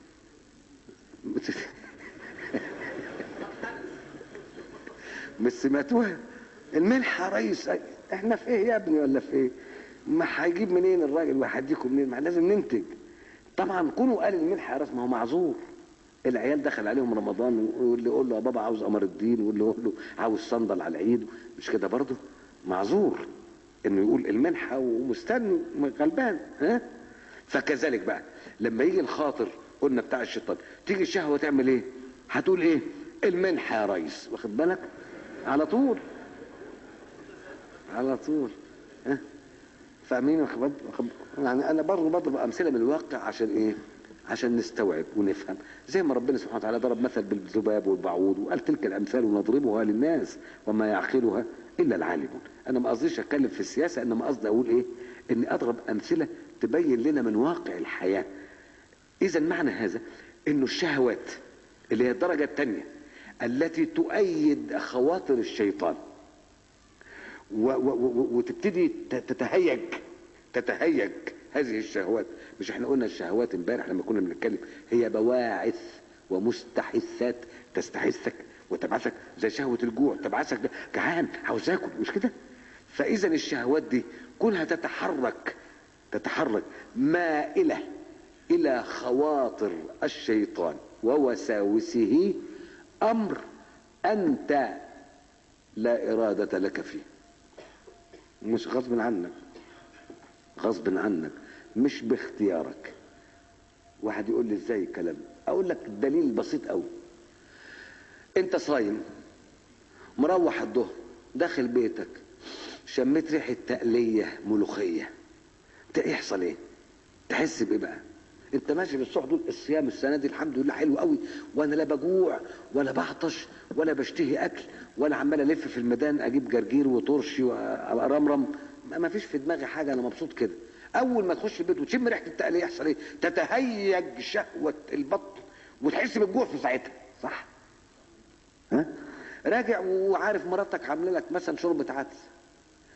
مش سمعتوها المنحة يا ريس احنا في ايه يا ابني ولا في ايه ما هيجيب منين الراجل وهيديكم منين ما لازم ننتج طبعا كونوا قال المنحة يا ريس ما هو معذور العيال دخل عليهم رمضان واللي يقول له يا بابا عاوز قمر الدين واللي يقول له عاوز صندل على العيد مش كده برضه معذور انه يقول المنحة ومستني غلبان ها فكذلك بقى لما يجي الخاطر قلنا بتاع الشيطان تيجي الشهوة تعمل ايه هتقول ايه المنحة يا ريس واخد بالك على طول على طول ها فاهمين واخد بالك؟ واخد- يعني انا برضه بضرب امثله من الواقع عشان ايه عشان نستوعب ونفهم زي ما ربنا سبحانه وتعالى ضرب مثل بالذباب والبعوض وقال تلك الامثال ونضربها للناس وما يعقلها الا العالمون انا ما قصديش اتكلم في السياسه انما قصدي اقول ايه اني اضرب امثله تبين لنا من واقع الحياه اذا معنى هذا انه الشهوات اللي هي الدرجه الثانيه التي تؤيد خواطر الشيطان و و و وتبتدي ت- تتهيج تتهيج هذه الشهوات مش احنا قلنا الشهوات امبارح لما كنا بنتكلم هي بواعث ومستحثات تستحثك وتبعثك زي شهوة الجوع تبعثك ده جعان عاوز اكل مش كده فاذا الشهوات دي كونها تتحرك تتحرك مائلة الى خواطر الشيطان ووساوسه امر انت لا ارادة لك فيه مش غصب عنك غصب عنك مش باختيارك واحد يقول لي ازاي الكلام اقول لك دليل بسيط قوي انت صايم مروح الظهر داخل بيتك شميت ريحه تقليه ملوخيه ده يحصل ايه تحس بايه بقى انت ماشي بالصح دول الصيام السنه دي الحمد لله حلو قوي وانا لا بجوع ولا بعطش ولا بشتهي اكل ولا عمال الف في الميدان اجيب جرجير وطرشي وارمرم ما فيش في دماغي حاجه انا مبسوط كده اول ما تخش البيت وتشم ريحه التقليه يحصل ايه تتهيج شهوه البطن وتحس بالجوع في ساعتها صح ها راجع وعارف مراتك عامله لك مثلا شوربه عدس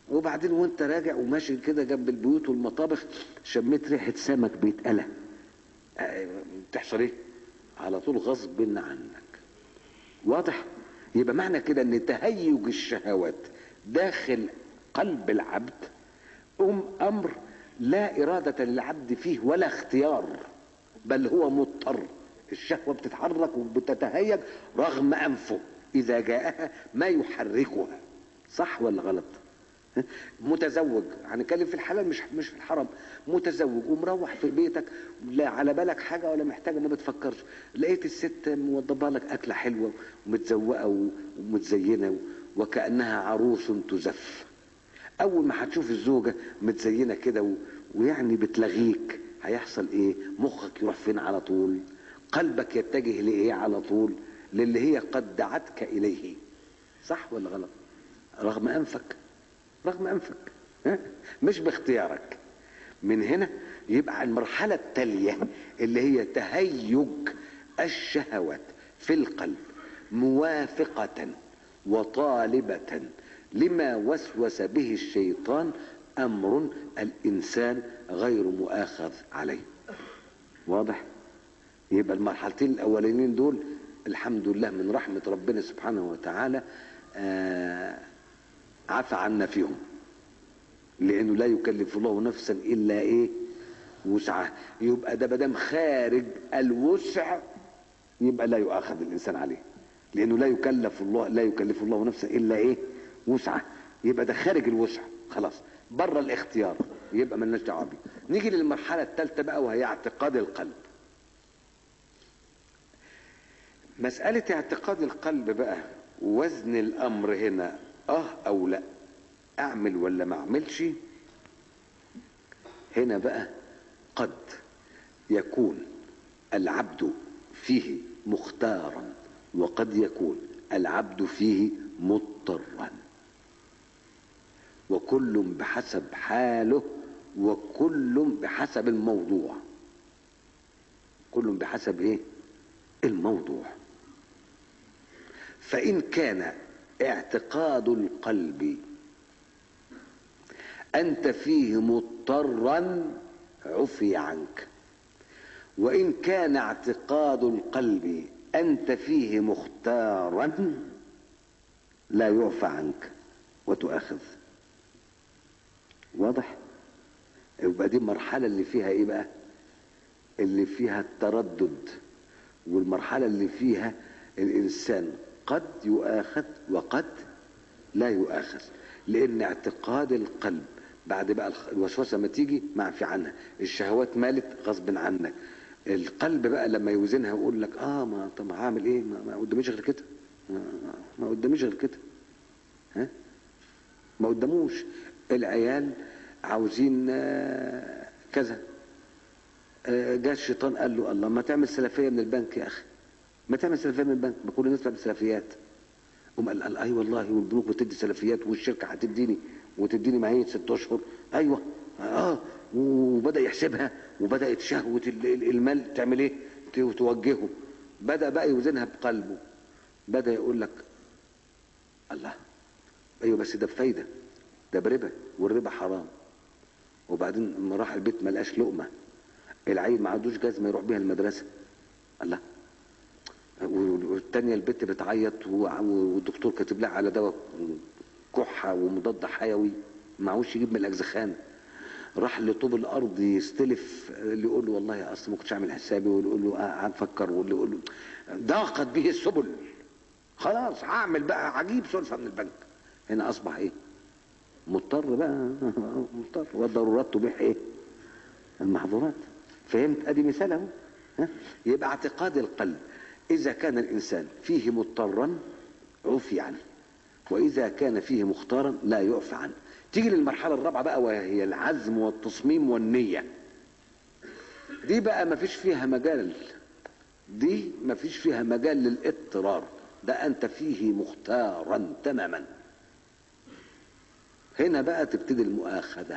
وبعدين وانت راجع وماشي كده جنب البيوت والمطابخ شميت ريحه سمك بيتقلى آه، تحصل ايه على طول غصب عنك واضح يبقى معنى كده ان تهيج الشهوات داخل قلب العبد أم امر لا اراده للعبد فيه ولا اختيار بل هو مضطر الشهوه بتتحرك وبتتهيج رغم انفه اذا جاءها ما يحركها صح ولا غلط متزوج هنتكلم في الحلال مش مش في الحرام متزوج ومروح في بيتك لا على بالك حاجه ولا محتاجه ما بتفكرش لقيت الست موضبه لك اكله حلوه ومتزوقه ومتزينه وكانها عروس تزف اول ما هتشوف الزوجه متزينه كده و... ويعني بتلغيك هيحصل ايه مخك يروح فين على طول قلبك يتجه لايه على طول للي هي قد دعتك اليه صح ولا غلط رغم انفك رغم انفك ها؟ مش باختيارك من هنا يبقى المرحلة التالية اللي هي تهيج الشهوات في القلب موافقة وطالبة لما وسوس به الشيطان امر الانسان غير مؤاخذ عليه واضح يبقى المرحلتين الاولانيين دول الحمد لله من رحمة ربنا سبحانه وتعالى آه عفى عنا فيهم لانه لا يكلف الله نفسا الا ايه وسعها يبقى ده مادام خارج الوسع يبقى لا يؤاخذ الانسان عليه لانه لا يكلف الله لا يكلف الله نفسا الا ايه وسعه يبقى ده خارج الوسع خلاص بره الاختيار يبقى مالناش دعوه بيه نيجي للمرحله الثالثه بقى وهي اعتقاد القلب مساله اعتقاد القلب بقى وزن الامر هنا اه او لا اعمل ولا ما اعملش هنا بقى قد يكون العبد فيه مختارا وقد يكون العبد فيه مضطرا وكل بحسب حاله وكل بحسب الموضوع كل بحسب ايه الموضوع فان كان اعتقاد القلب انت فيه مضطرا عفي عنك وان كان اعتقاد القلب انت فيه مختارا لا يعفى عنك وتؤاخذ واضح يبقى دي المرحله اللي فيها ايه بقى اللي فيها التردد والمرحله اللي فيها الانسان قد يؤاخذ وقد لا يؤاخذ لان اعتقاد القلب بعد بقى الوسوسه ما تيجي معفي عنها الشهوات مالت غصب عنك القلب بقى لما يوزنها ويقول لك اه ما طب هعمل ايه ما, ما قداميش غير كده ما, ما قداميش غير كده ها ما قداموش العيال عاوزين آه كذا آه جاء الشيطان قال له الله ما تعمل سلفيه من البنك يا اخي ما تعمل سلفيه من البنك ما كل الناس بتعمل سلفيات قام قال, قال اي والله والبنوك بتدي سلفيات والشركه هتديني وتديني معايا ست اشهر ايوه اه وبدا يحسبها وبدات شهوه المال تعمل ايه توجهه بدا بقى يوزنها بقلبه بدا يقول لك الله ايوه بس ده بفايده ده بربا والربا حرام وبعدين لما راح البيت ما لقاش لقمه العيل ما عندوش جزمه يروح بيها المدرسه الله والتانية البت بتعيط والدكتور كاتب لها على دواء كحة ومضاد حيوي معهوش يجيب من الأجزخانة راح لطوب الأرض يستلف اللي يقول له والله أصل ما كنتش عامل حسابي واللي يقول له آه هنفكر واللي يقول له ضاقت به السبل خلاص هعمل بقى هجيب سلفة من البنك هنا أصبح إيه؟ مضطر بقى مضطر والضرورات تبيح إيه؟ المحظورات فهمت؟ أدي مثال أهو يبقى اعتقاد القلب إذا كان الإنسان فيه مضطرا عفي عنه وإذا كان فيه مختارا لا يعفى عنه تيجي للمرحلة الرابعة بقى وهي العزم والتصميم والنية دي بقى ما فيش فيها مجال دي ما فيش فيها مجال للاضطرار ده أنت فيه مختارا تماما هنا بقى تبتدي المؤاخذة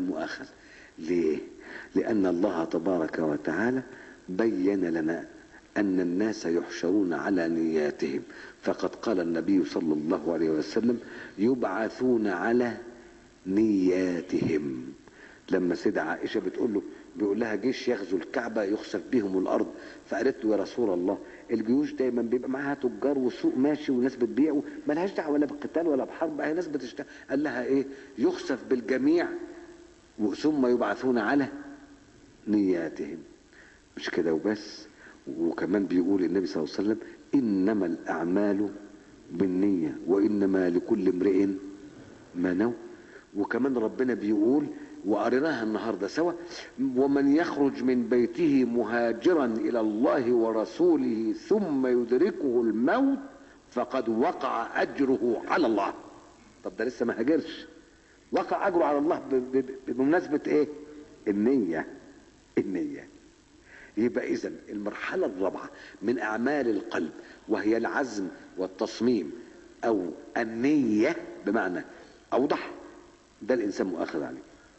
المؤاخذة ليه؟ لأن الله تبارك وتعالى بين لنا أن الناس يحشرون على نياتهم فقد قال النبي صلى الله عليه وسلم يبعثون على نياتهم لما سيدة عائشة بتقول له بيقول لها جيش يغزو الكعبة يخسف بهم الأرض فقالت له يا رسول الله الجيوش دايما بيبقى معاها تجار وسوق ماشي وناس بتبيع ملهاش دعوة ولا بقتال ولا بحرب هي ناس بتشتغل قال لها ايه يخسف بالجميع ثم يبعثون على نياتهم مش كده وبس وكمان بيقول النبي صلى الله عليه وسلم انما الاعمال بالنيه وانما لكل امرئ ما نوى وكمان ربنا بيقول وقريناها النهارده سوا ومن يخرج من بيته مهاجرا الى الله ورسوله ثم يدركه الموت فقد وقع اجره على الله طب ده لسه ما هاجرش وقع اجره على الله ب- ب- بمناسبه ايه النيه النيه يبقى اذا المرحله الرابعه من اعمال القلب وهي العزم والتصميم او النيه بمعنى اوضح ده الانسان مؤاخذ عليه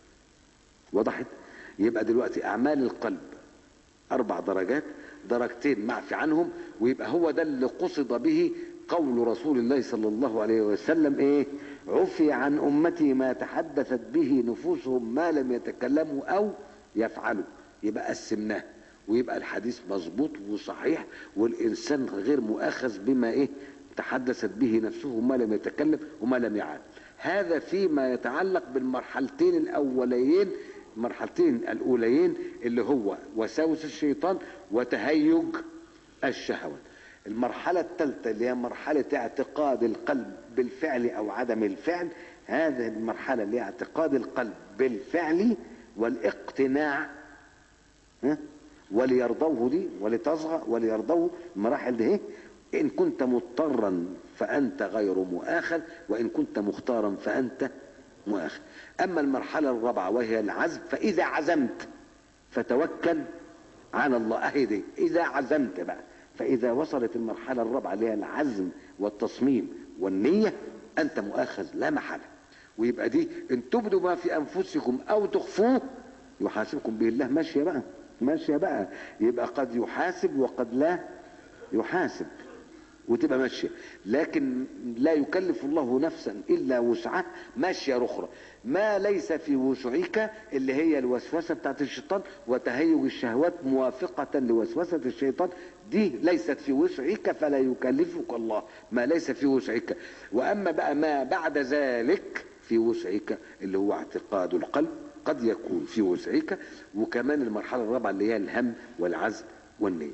وضحت يبقى دلوقتي اعمال القلب اربع درجات درجتين معفي عنهم ويبقى هو ده اللي قصد به قول رسول الله صلى الله عليه وسلم ايه عفي عن امتي ما تحدثت به نفوسهم ما لم يتكلموا او يفعلوا يبقى قسمناه ويبقى الحديث مظبوط وصحيح والانسان غير مؤاخذ بما ايه تحدثت به نفسه ما لم يتكلم وما لم يعد هذا فيما يتعلق بالمرحلتين الاوليين المرحلتين الاوليين اللي هو وساوس الشيطان وتهيج الشهوات المرحلة الثالثة اللي هي مرحلة اعتقاد القلب بالفعل او عدم الفعل هذه المرحلة اللي هي اعتقاد القلب بالفعل والاقتناع ها؟ وليرضوه دي ولتصغى وليرضوه المراحل دي ايه ان كنت مضطرا فانت غير مؤاخذ وان كنت مختارا فانت مؤاخذ اما المرحله الرابعه وهي العزم فاذا عزمت فتوكل على الله اهي دي اذا عزمت بقى فاذا وصلت المرحله الرابعه اللي هي العزم والتصميم والنيه انت مؤاخذ لا محاله ويبقى دي ان تبدوا ما في انفسكم او تخفوه يحاسبكم به الله ماشيه بقى ماشيه بقى يبقى قد يحاسب وقد لا يحاسب وتبقى ماشيه لكن لا يكلف الله نفسا الا وسعها ماشيه اخرى ما ليس في وسعك اللي هي الوسوسه بتاعت الشيطان وتهيج الشهوات موافقه لوسوسه الشيطان دي ليست في وسعك فلا يكلفك الله ما ليس في وسعك واما بقى ما بعد ذلك في وسعك اللي هو اعتقاد القلب قد يكون في وسعك وكمان المرحله الرابعه اللي هي الهم والعزم والنيه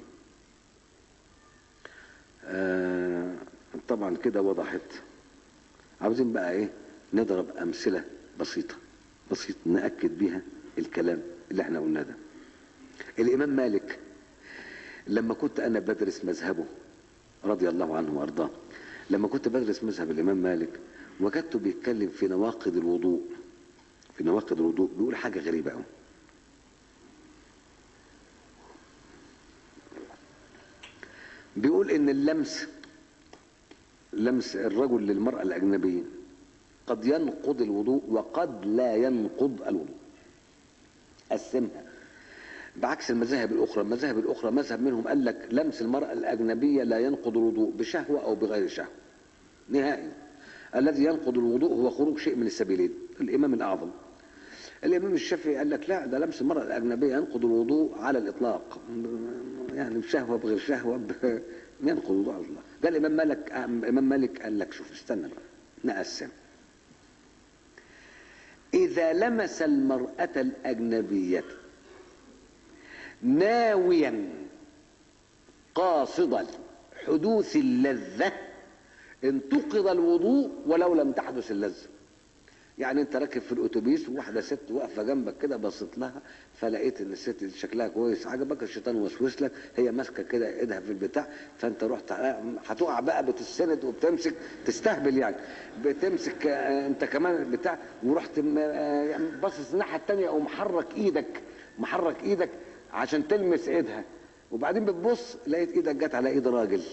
آه طبعا كده وضحت عاوزين بقى ايه نضرب امثله بسيطه بسيطه ناكد بيها الكلام اللي احنا قلناه ده الامام مالك لما كنت انا بدرس مذهبه رضي الله عنه وارضاه لما كنت بدرس مذهب الامام مالك وجدته بيتكلم في نواقض الوضوء في نواقض الوضوء بيقول حاجه غريبه قوي بيقول ان اللمس لمس الرجل للمرأة الأجنبية قد ينقض الوضوء وقد لا ينقض الوضوء قسمها بعكس المذاهب الأخرى المذاهب الأخرى مذهب منهم قال لك لمس المرأة الأجنبية لا ينقض الوضوء بشهوة أو بغير شهوة نهائي الذي ينقض الوضوء هو خروج شيء من السبيلين الإمام الأعظم الإمام الشافعي قال لك لا ده لمس المرأة الأجنبية ينقض الوضوء على الإطلاق يعني بشهوة بغير شهوة ب... ينقض الوضوء على الله ده الإمام مالك الإمام مالك قال لك شوف استنى بقى نقسم إذا لمس المرأة الأجنبية ناويا قاصدا حدوث اللذة انتقض الوضوء ولو لم تحدث اللذة يعني انت راكب في الاتوبيس وواحده ست واقفه جنبك كده بصيت لها فلقيت ان الست دي شكلها كويس عجبك الشيطان وسوس لك هي ماسكه كده ايدها في البتاع فانت رحت هتقع بقى بتستند وبتمسك تستهبل يعني بتمسك اه انت كمان بتاع ورحت اه باصص الناحيه الثانيه ومحرك ايدك محرك ايدك عشان تلمس ايدها وبعدين بتبص لقيت ايدك جت على ايد راجل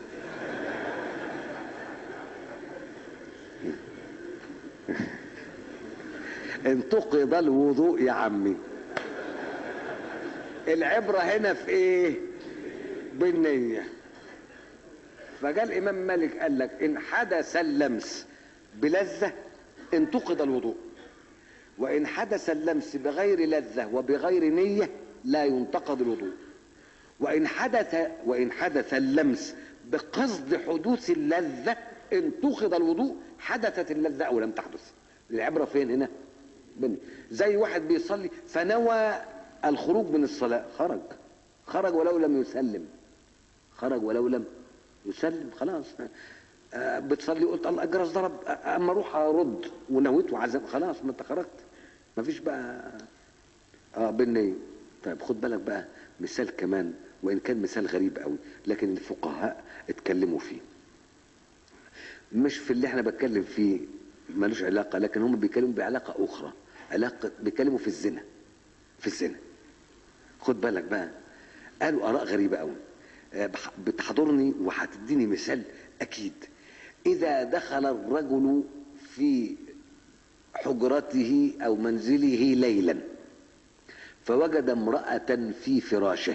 انتقض الوضوء يا عمي العبرة هنا في ايه بالنية فجاء الإمام مالك قال لك إن حدث اللمس بلذة انتقد الوضوء وإن حدث اللمس بغير لذة وبغير نية لا ينتقد الوضوء وإن حدث وإن حدث اللمس بقصد حدوث اللذة انتقد الوضوء حدثت اللذة أو لم تحدث العبرة فين هنا بني. زي واحد بيصلي فنوى الخروج من الصلاة خرج خرج ولو لم يسلم خرج ولو لم يسلم خلاص آه، بتصلي قلت الله الجرس ضرب آه، اما اروح ارد ونويت وعزم خلاص ما انت خرجت ما فيش بقى اه بالنية طيب خد بالك بقى مثال كمان وان كان مثال غريب قوي لكن الفقهاء اتكلموا فيه مش في اللي احنا بتكلم فيه ملوش علاقه لكن هم بيتكلموا بعلاقه اخرى علاقه بيتكلموا في الزنا في الزنا خد بالك بقى قالوا اراء غريبه قوي آه، بح- بتحضرني وهتديني مثال اكيد اذا دخل الرجل في حجرته او منزله ليلا فوجد امراه في فراشه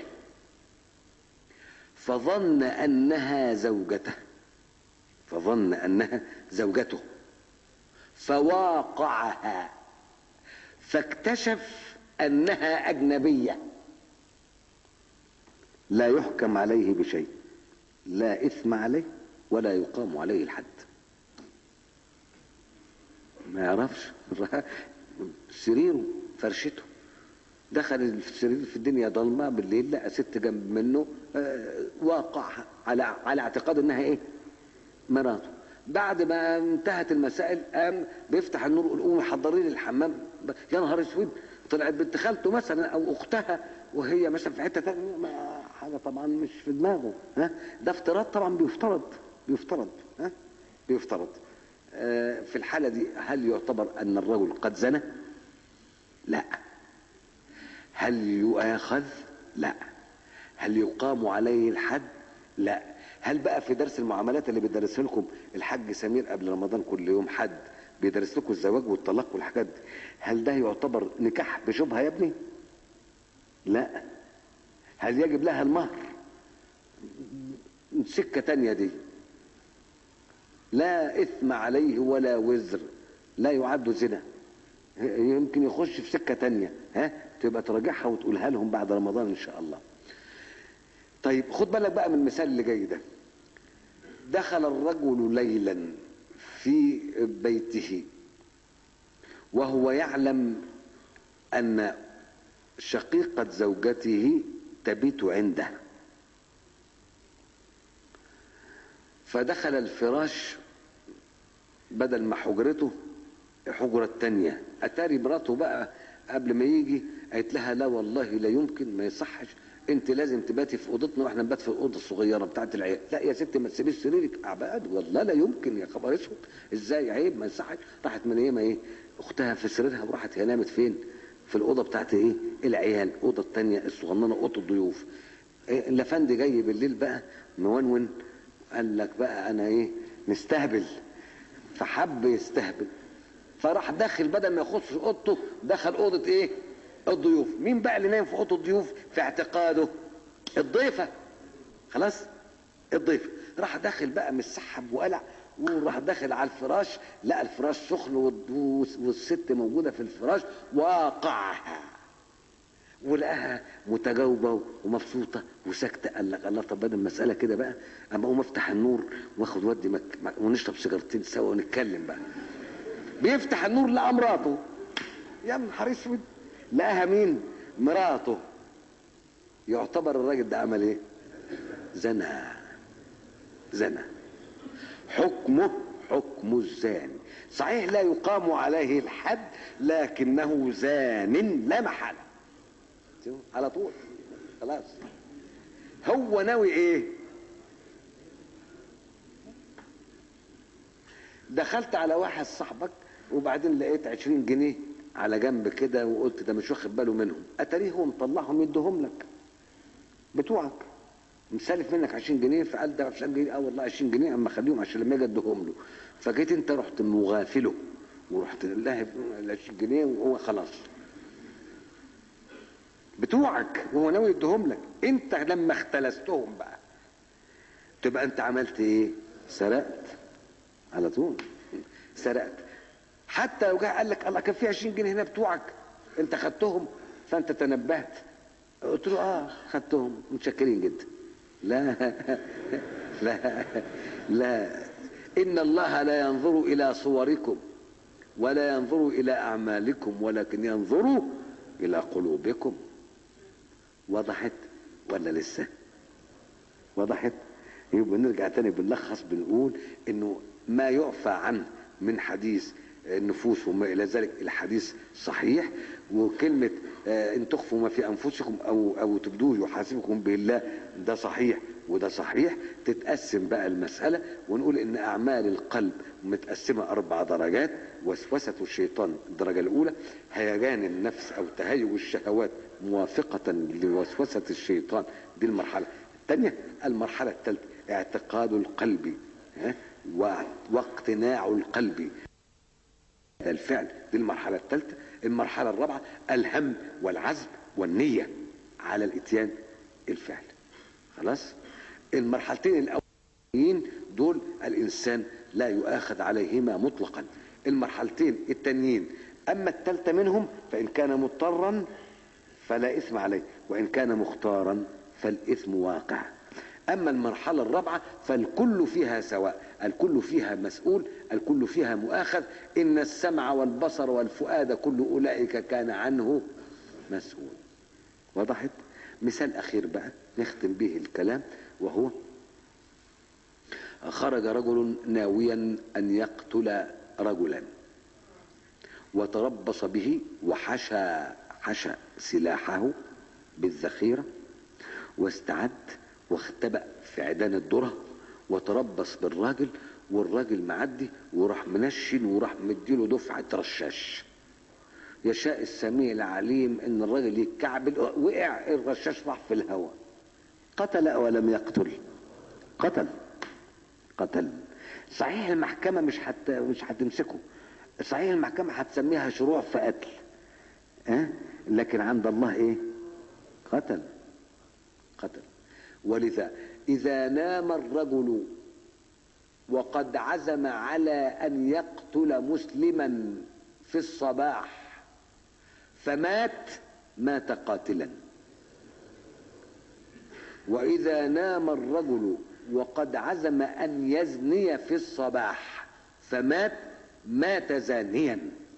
فظن انها زوجته فظن انها زوجته فواقعها فاكتشف انها اجنبيه لا يحكم عليه بشيء لا اثم عليه ولا يقام عليه الحد ما يعرفش سريره فرشته دخل السرير في الدنيا ضلمه بالليل لقى ست جنب منه آه، واقع على على اعتقاد انها ايه مراته بعد ما انتهت المسائل قام بيفتح النور يقول قومي حضري لي الحمام يا نهار اسود طلعت بنت خالته مثلا او اختها وهي مثلا في حته ثانيه ما حاجه طبعا مش في دماغه ها ده افتراض طبعا بيفترض بيفترض ها بيفترض آه، في الحاله دي هل يعتبر ان الرجل قد زنى؟ لا هل يؤاخذ؟ لا هل يقام عليه الحد؟ لا هل بقى في درس المعاملات اللي بيدرسه لكم الحاج سمير قبل رمضان كل يوم حد بيدرس لكم الزواج والطلاق والحاجات دي هل ده يعتبر نكاح بشبهه يا ابني؟ لا هل يجب لها المهر؟ سكه تانية دي لا اثم عليه ولا وزر لا يعد زنا يمكن يخش في سكه تانية ها تبقى تراجعها وتقولها لهم بعد رمضان ان شاء الله طيب خد بالك بقى من المثال اللي جاي ده دخل الرجل ليلا في بيته وهو يعلم ان شقيقة زوجته تبيت عنده فدخل الفراش بدل ما حجرته حجرة تانية أتاري مراته بقى قبل ما يجي قالت لها لا والله لا يمكن ما يصحش انت لازم تباتي في اوضتنا واحنا نبات في الاوضه الصغيره بتاعت العيال لا يا ستي ما تسيبيش سريرك اعباد والله لا يمكن يا خبر اسود ازاي عيب ما يصحش راحت من ايه ما ايه اختها في سريرها وراحت هي نامت فين في الاوضه بتاعت ايه العيال الاوضه الثانيه الصغننه اوضه الضيوف إيه الافندي جاي بالليل بقى مونون قال لك بقى انا ايه نستهبل فحب يستهبل فراح داخل بدل ما يخش اوضته دخل اوضه ايه الضيوف مين بقى اللي نايم في اوضه الضيوف في اعتقاده الضيفه خلاص الضيفه راح داخل بقى متسحب وقلع وراح داخل على الفراش لقى الفراش سخن والد- والست موجوده في الفراش واقعها ولقاها متجاوبه ومبسوطه وساكته قال لك الله طب بدل المساله كده بقى اما اقوم افتح النور واخد ودي مك... مك- ونشرب سيجارتين سوا ونتكلم بقى بيفتح النور لقى مراته يا نهار اسود لقاها مين مراته يعتبر الراجل ده عمل ايه زنى زنى حكمه حكم الزاني صحيح لا يقام عليه الحد لكنه زان لا محاله شوف، على طول خلاص هو ناوي ايه دخلت على واحد صاحبك وبعدين لقيت عشرين جنيه على جنب كده وقلت ده مش واخد باله منهم اتاريه هو مطلعهم يديهم لك بتوعك مسالف منك 20 جنيه فقال ده 20 جنيه اه والله 20 جنيه اما خليهم عشان لما اجي اديهم له فجيت انت رحت مغافله ورحت لاهب ال 20 جنيه وهو خلاص بتوعك وهو ناوي يديهم لك انت لما اختلستهم بقى تبقى انت عملت ايه سرقت على طول سرقت حتى لو جه قال لك الله كان في 20 جنيه هنا بتوعك انت خدتهم فانت تنبهت قلت له اه خدتهم متشكرين جدا لا لا لا ان الله لا ينظر الى صوركم ولا ينظر الى اعمالكم ولكن ينظر الى قلوبكم وضحت ولا لسه وضحت يبقى نرجع تاني بنلخص بنقول انه ما يعفى عنه من حديث النفوس وما الى ذلك الحديث صحيح وكلمه آه، ان تخفوا ما في انفسكم او او تبدوه يحاسبكم به الله ده صحيح وده صحيح تتقسم بقى المساله ونقول ان اعمال القلب متقسمه اربع درجات وسوسه الشيطان الدرجه الاولى هيجان النفس او تهيج الشهوات موافقه لوسوسه الشيطان دي المرحله الثانيه المرحله الثالثه اعتقاد القلب ها؟ و- واقتناع القلب هذا الفعل دي المرحلة الثالثة المرحلة الرابعة الهم والعزم والنية على الاتيان الفعل خلاص المرحلتين الأولين دول الإنسان لا يؤاخذ عليهما مطلقا المرحلتين التانيين أما الثالثة منهم فإن كان مضطرا فلا إثم عليه وإن كان مختارا فالإثم واقع أما المرحلة الرابعة فالكل فيها سواء الكل فيها مسؤول الكل فيها مؤاخذ إن السمع والبصر والفؤاد كل أولئك كان عنه مسؤول وضحت مثال أخير بقى نختم به الكلام وهو خرج رجل ناويا أن يقتل رجلا وتربص به وحشى حشى سلاحه بالذخيرة واستعد واختبأ في عيدان الذرة وتربص بالراجل والراجل معدي وراح منشن وراح مديله دفعة رشاش يشاء السميع العليم ان الراجل يتكعبل وقع الرشاش راح في الهواء قتل او لم يقتل قتل قتل صحيح المحكمة مش حت مش هتمسكه صحيح المحكمة هتسميها شروع في قتل أه؟ لكن عند الله ايه قتل قتل ولذا إذا نام الرجل وقد عزم على أن يقتل مسلما في الصباح فمات مات قاتلا وإذا نام الرجل وقد عزم أن يزني في الصباح فمات مات زانيا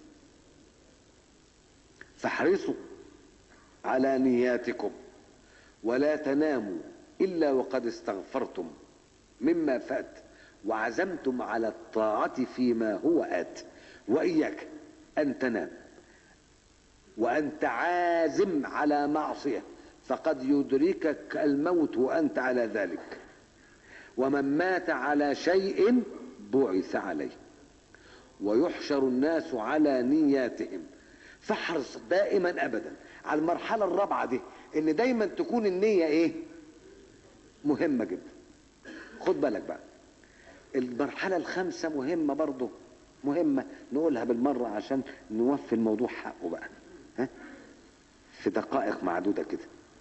فاحرصوا على نياتكم ولا تناموا إلا وقد استغفرتم مما فات وعزمتم على الطاعة فيما هو آت وإياك أن تنام وأنت عازم على معصية فقد يدركك الموت وأنت على ذلك ومن مات على شيء بعث عليه ويحشر الناس على نياتهم فاحرص دائما أبدا على المرحلة الرابعة دي ان دايما تكون النية ايه مهمة جدا خد بالك بقى المرحلة الخامسة مهمة برضه مهمة نقولها بالمرة عشان نوفي الموضوع حقه بقى ها في دقائق معدودة كده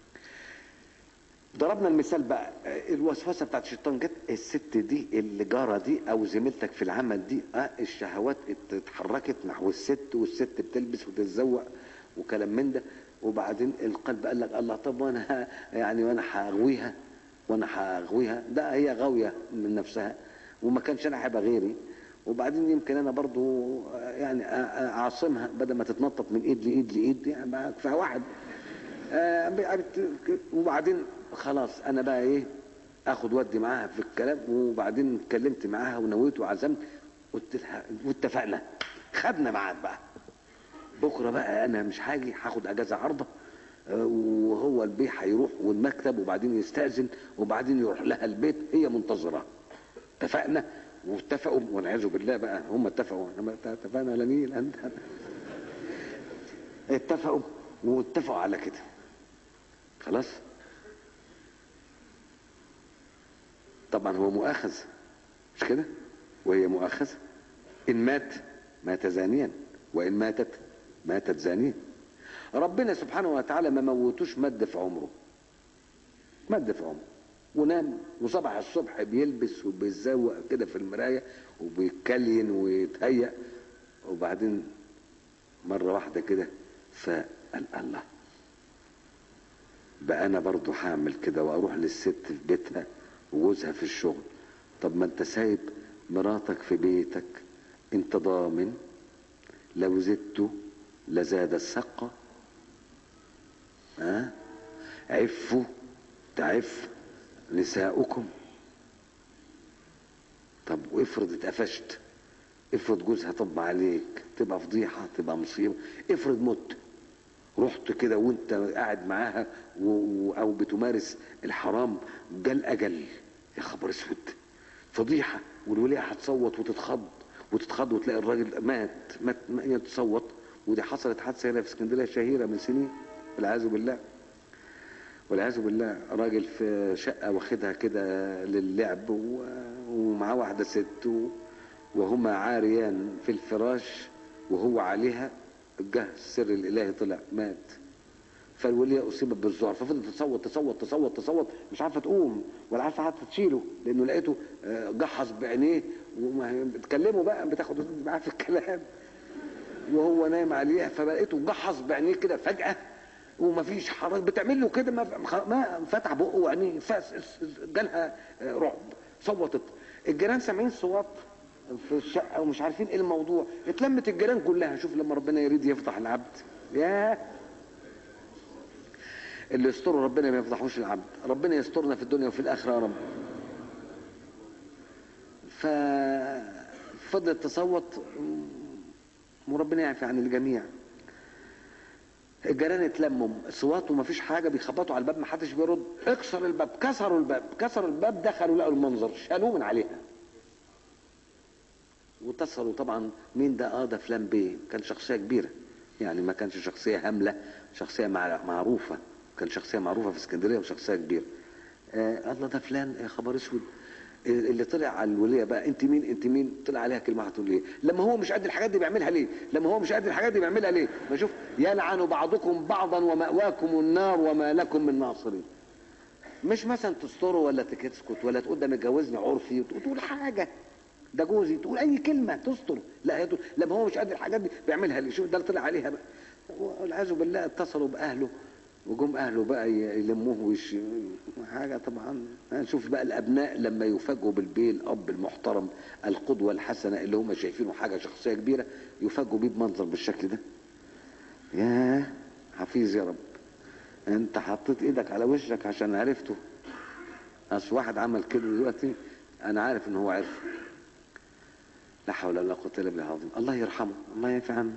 ضربنا المثال بقى الوسوسة بتاعت الشيطان جت الست دي اللي جارة دي او زميلتك في العمل دي اه الشهوات اتحركت نحو الست والست بتلبس وتتزوق وكلام من ده وبعدين القلب قال لك الله طب وانا يعني وانا هغويها وانا هغويها ده هي غاويه من نفسها وما كانش انا هيبقى غيري وبعدين يمكن انا برضو يعني اعصمها بدل ما تتنطط من ايد لايد لايد يعني كفايه واحد وبعدين خلاص انا بقى ايه اخد ودي معاها في الكلام وبعدين اتكلمت معاها ونويت وعزمت قلت لها واتفقنا خدنا ميعاد بقى بكره بقى انا مش هاجي هاخد اجازه عارضه وهو البيه هيروح والمكتب وبعدين يستأذن وبعدين يروح لها البيت هي منتظرة اتفقنا واتفقوا والعياذ بالله بقى هم اتفقوا احنا اتفقنا على مين انت اتفقوا واتفقوا على كده خلاص طبعا هو مؤاخذ مش كده وهي مؤاخذة ان مات مات زانيا وان ماتت ماتت زانية ربنا سبحانه وتعالى ما موتوش مد في عمره مد في عمره ونام وصبح الصبح بيلبس وبيتزوق كده في المرايه وبيتكلين ويتهيأ وبعدين مره واحده كده فقال الله بقى انا برضو هعمل كده واروح للست في بيتها وجوزها في الشغل طب ما انت سايب مراتك في بيتك انت ضامن لو زدت لزاد السقة ها عفوا تعف نساؤكم طب وافرض اتقفشت افرض جوزها طب عليك تبقى فضيحة تبقى مصيبة افرض مت رحت كده وانت قاعد معاها و... و... او بتمارس الحرام جال اجل يا خبر اسود فضيحه والوليه هتصوت وتتخض وتتخض وتلاقي الراجل مات مات, مات تصوت ودي حصلت حادثه هنا في اسكندريه شهيره من سنين والعياذ بالله والعياذ بالله راجل في شقه واخدها كده للعب و... ومعاه واحده ست و... وهما عاريان في الفراش وهو عليها جه السر الالهي طلع مات فالوليه اصيبت بالذعر ففضلت تصوت تصوت تصوت تصوت مش عارفه تقوم ولا عارفه حتى تشيله لانه لقيته جحظ بعينيه بتكلمه بقى بتاخد معاه في الكلام وهو نايم عليها فبقيته جحظ بعينيه كده فجاه ومفيش حركه بتعمل له كده ما ما فتح بقه وعينيه جالها رعب صوتت الجيران سامعين صوت في الشقه ومش عارفين ايه الموضوع اتلمت الجيران كلها شوف لما ربنا يريد يفضح العبد ياه اللي يستره ربنا ما يفضحوش العبد ربنا يسترنا في الدنيا وفي الاخره يا رب ففضلت تصوت وربنا يعفي عن الجميع الجيران اتلموا صوات وما فيش حاجه بيخبطوا على الباب ما حدش بيرد اكسر الباب كسروا الباب كسروا الباب دخلوا لقوا المنظر شالوه من عليها واتصلوا طبعا مين ده اه ده فلان بيه كان شخصيه كبيره يعني ما كانش شخصيه هامله شخصيه معروفه كان شخصيه معروفه في اسكندريه وشخصيه كبيره آه الله ده فلان يا خبر اسود اللي طلع على الوليه بقى انت مين انت مين طلع عليها كلمه هتقول ليه لما هو مش قد الحاجات دي بيعملها ليه لما هو مش قد الحاجات دي بيعملها ليه ما شوف يلعن بعضكم بعضا ومأواكم النار وما لكم من ناصرين مش مثلا تستره ولا تسكت ولا تقول ده متجوزني عرفي وتقول حاجه ده جوزي تقول اي كلمه تستر لا هي تقول لما هو مش قد الحاجات دي بيعملها ليه شوف ده اللي طلع عليها بقى والعياذ بالله اتصلوا باهله وجم اهله بقى يلموه ويش حاجه طبعا نشوف بقى الابناء لما يفاجئوا بالبيه الاب المحترم القدوه الحسنه اللي هم شايفينه حاجه شخصيه كبيره يفاجئوا بيه بمنظر بالشكل ده يا حفيظ يا رب انت حطيت ايدك على وشك عشان عرفته اصل واحد عمل كده دلوقتي انا عارف ان هو عرف لا حول ولا قوه الا بالله العظيم الله يرحمه الله يعفي عنه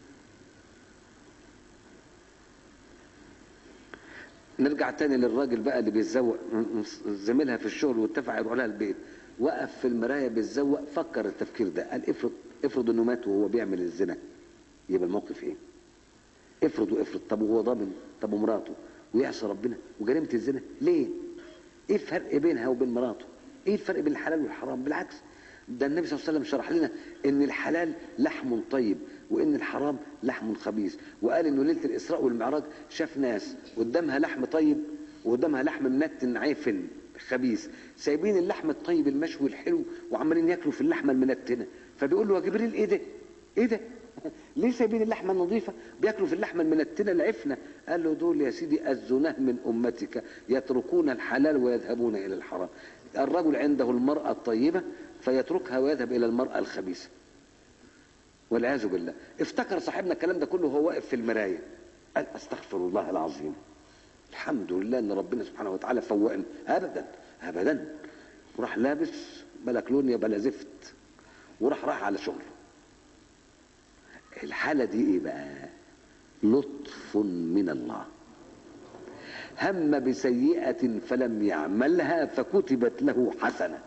نرجع تاني للراجل بقى اللي بيتزوق زميلها في الشغل واتفق يروح لها البيت وقف في المرايه بيتزوق فكر التفكير ده قال افرض افرض انه مات وهو بيعمل الزنا يبقى الموقف ايه؟ افرض وافرض طب وهو ضامن طب ومراته ويعصي ربنا وجريمه الزنا ليه؟ ايه الفرق بينها وبين مراته؟ ايه الفرق بين الحلال والحرام؟ بالعكس ده النبي صلى الله عليه وسلم شرح لنا ان الحلال لحم طيب وان الحرام لحم خبيث وقال انه ليله الاسراء والمعراج شاف ناس قدامها لحم طيب وقدامها لحم منتن عافن خبيث سايبين اللحم الطيب المشوي الحلو وعمالين ياكلوا في اللحمه المنتنه فبيقول له يا جبريل ايه ده؟ ايه ده؟ ليه سايبين اللحمه النظيفه بياكلوا في اللحمه المنتنه العفنه قال له دول يا سيدي الزناه من امتك يتركون الحلال ويذهبون الى الحرام الرجل عنده المراه الطيبه فيتركها ويذهب الى المراه الخبيثه والعياذ بالله افتكر صاحبنا الكلام ده كله وهو واقف في المرايه قال استغفر الله العظيم الحمد لله ان ربنا سبحانه وتعالى فوقنا ابدا ابدا وراح لابس بلا كلونيا بلا زفت وراح راح على شغله الحاله دي ايه بقى لطف من الله هم بسيئه فلم يعملها فكتبت له حسنه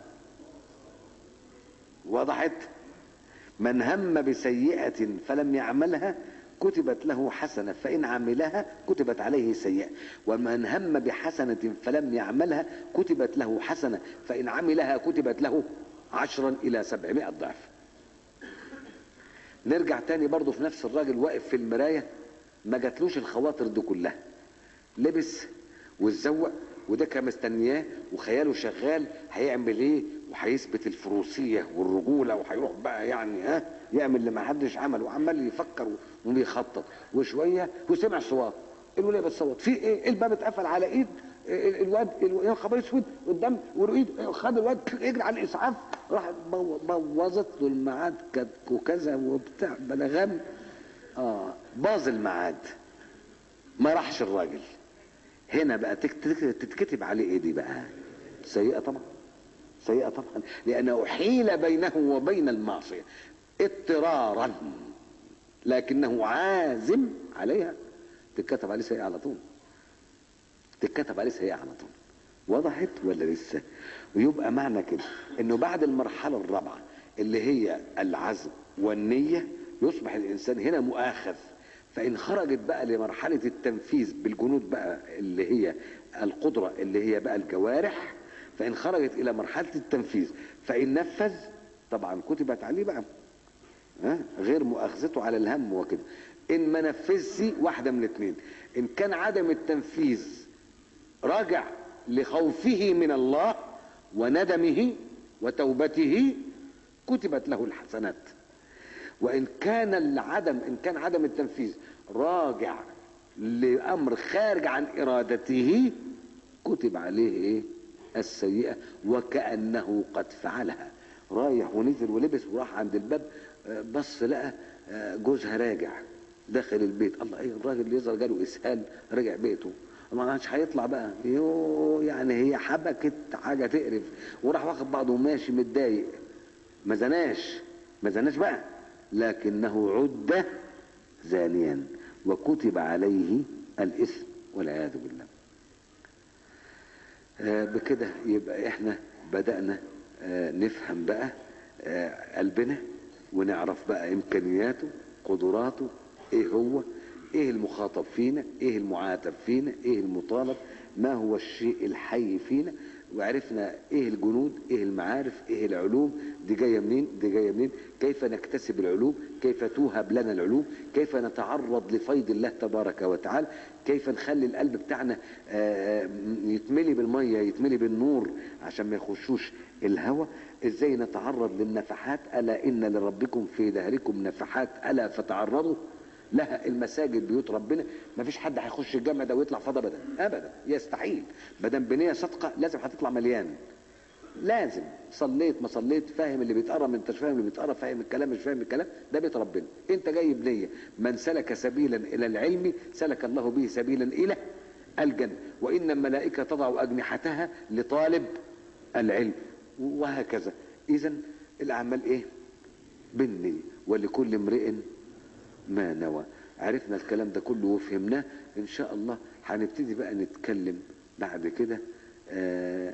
وضحت من هم بسيئة فلم يعملها كتبت له حسنة فإن عملها كتبت عليه سيئة ومن هم بحسنة فلم يعملها كتبت له حسنة فإن عملها كتبت له عشرا إلى سبعمائة ضعف نرجع تاني برضو في نفس الراجل واقف في المراية ما جاتلوش الخواطر دي كلها لبس واتزوق وده كان مستنياه وخياله شغال هيعمل ايه وهيثبت الفروسيه والرجوله وهيروح بقى يعني ها يعمل اللي ما حدش عمله وعمال يفكر وبيخطط وشويه وسمع صوت الوليه بتصوت في ايه الباب اتقفل على ايد ال- الواد ال- يا خبر اسود قدام والايد خد الواد يجري على الاسعاف راح بو- بوظت له الميعاد كد- وكذا وبتاع بلغم اه باظ الميعاد ما راحش الراجل هنا بقى تك- تك- تتكتب عليه ايه دي بقى سيئة طبعا سيئة طبعا لأنه حيل بينه وبين المعصية اضطرارا لكنه عازم عليها تتكتب عليه سيئة على طول تتكتب عليه سيئة على طول وضحت ولا لسه ويبقى معنى كده انه بعد المرحلة الرابعة اللي هي العزم والنية يصبح الانسان هنا مؤاخذ فان خرجت بقى لمرحلة التنفيذ بالجنود بقى اللي هي القدرة اللي هي بقى الجوارح فان خرجت الى مرحلة التنفيذ فان نفذ طبعا كتبت عليه بقى ها غير مؤاخذته على الهم وكده ان ما نفذش واحده من الاثنين ان كان عدم التنفيذ راجع لخوفه من الله وندمه وتوبته كتبت له الحسنات وان كان العدم ان كان عدم التنفيذ راجع لامر خارج عن ارادته كتب عليه ايه السيئه وكانه قد فعلها رايح ونزل ولبس وراح عند الباب آه، بص لقى آه، جوزها راجع داخل البيت الله ايه الراجل اللي يظهر جاله اسهال رجع بيته ما كانش هيطلع بقى يو يعني هي حبكت حاجه تقرف وراح واخد بعضه وماشي متضايق ما زناش ما زناش بقى لكنه عد زانيا وكتب عليه الاثم والعياذ بالله آه، بكده يبقى احنا بدأنا آه، نفهم بقى آه، قلبنا ونعرف بقى امكانياته قدراته ايه هو ايه المخاطب فينا ايه المعاتب فينا ايه المطالب ما هو الشيء الحي فينا وعرفنا ايه الجنود ايه المعارف ايه العلوم دي جايه منين دي جايه منين كيف نكتسب العلوم كيف توهب لنا العلوم كيف نتعرض لفيض الله تبارك وتعالى كيف نخلي القلب بتاعنا آه، يتملي بالميه يتملي بالنور عشان ما يخشوش الهوى ازاي نتعرض للنفحات الا ان لربكم في دهركم نفحات الا فتعرضوا لها المساجد بيوت ربنا ما فيش حد هيخش الجامع ده ويطلع فاضي ابدا ابدا يستحيل ما دام بنيه صادقه لازم هتطلع مليان لازم صليت ما صليت فاهم اللي بيتقرا ما انتش فاهم اللي بيتقرا فاهم الكلام مش فاهم الكلام ده بيت ربنا انت جاي بنيه من سلك سبيلا الى العلم سلك الله به سبيلا الى الجنه وان الملائكه تضع اجنحتها لطالب العلم وهكذا اذا الاعمال ايه بالنيه ولكل امرئ ما نوى عرفنا الكلام ده كله وفهمناه ان شاء الله هنبتدي بقى نتكلم بعد كده آه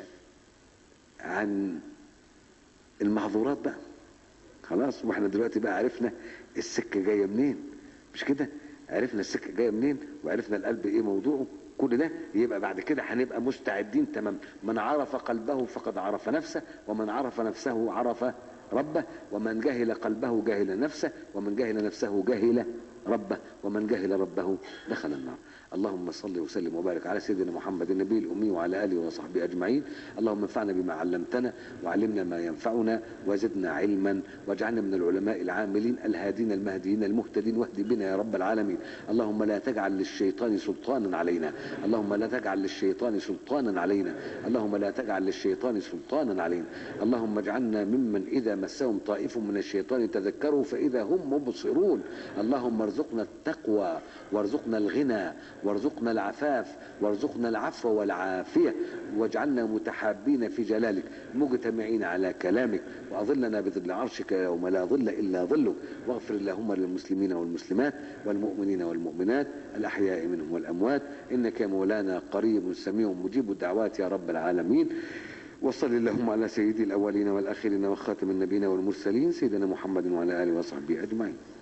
عن المحظورات بقى خلاص واحنا دلوقتي بقى عرفنا السكه جايه منين مش كده عرفنا السكه جايه منين وعرفنا القلب ايه موضوعه كل ده يبقى بعد كده هنبقى مستعدين تمام من عرف قلبه فقد عرف نفسه ومن عرف نفسه عرف ربه ومن جهل قلبه جهل نفسه ومن جهل نفسه جهل ربه ومن جهل ربه دخل النار اللهم صل وسلم وبارك على سيدنا محمد النبي الأمي وعلى آله وصحبه أجمعين اللهم انفعنا بما علمتنا وعلمنا ما ينفعنا وزدنا علما واجعلنا من العلماء العاملين الهادين المهديين المهتدين واهد بنا يا رب العالمين اللهم لا تجعل للشيطان سلطانا علينا اللهم لا تجعل للشيطان سلطانا علينا اللهم لا تجعل للشيطان سلطانا علينا اللهم اجعلنا ممن إذا مسهم طائف من الشيطان تذكروا فإذا هم مبصرون اللهم ارزقنا التقوى وارزقنا الغنى وارزقنا العفاف وارزقنا العفو والعافية واجعلنا متحابين في جلالك مجتمعين على كلامك وأظلنا بظل عرشك يوم لا ظل إلا ظلك واغفر اللهم للمسلمين والمسلمات والمؤمنين والمؤمنات الأحياء منهم والأموات إنك يا مولانا قريب سميع مجيب الدعوات يا رب العالمين وصل اللهم على سيد الأولين والآخرين وخاتم النبيين والمرسلين سيدنا محمد وعلى آله وصحبه أجمعين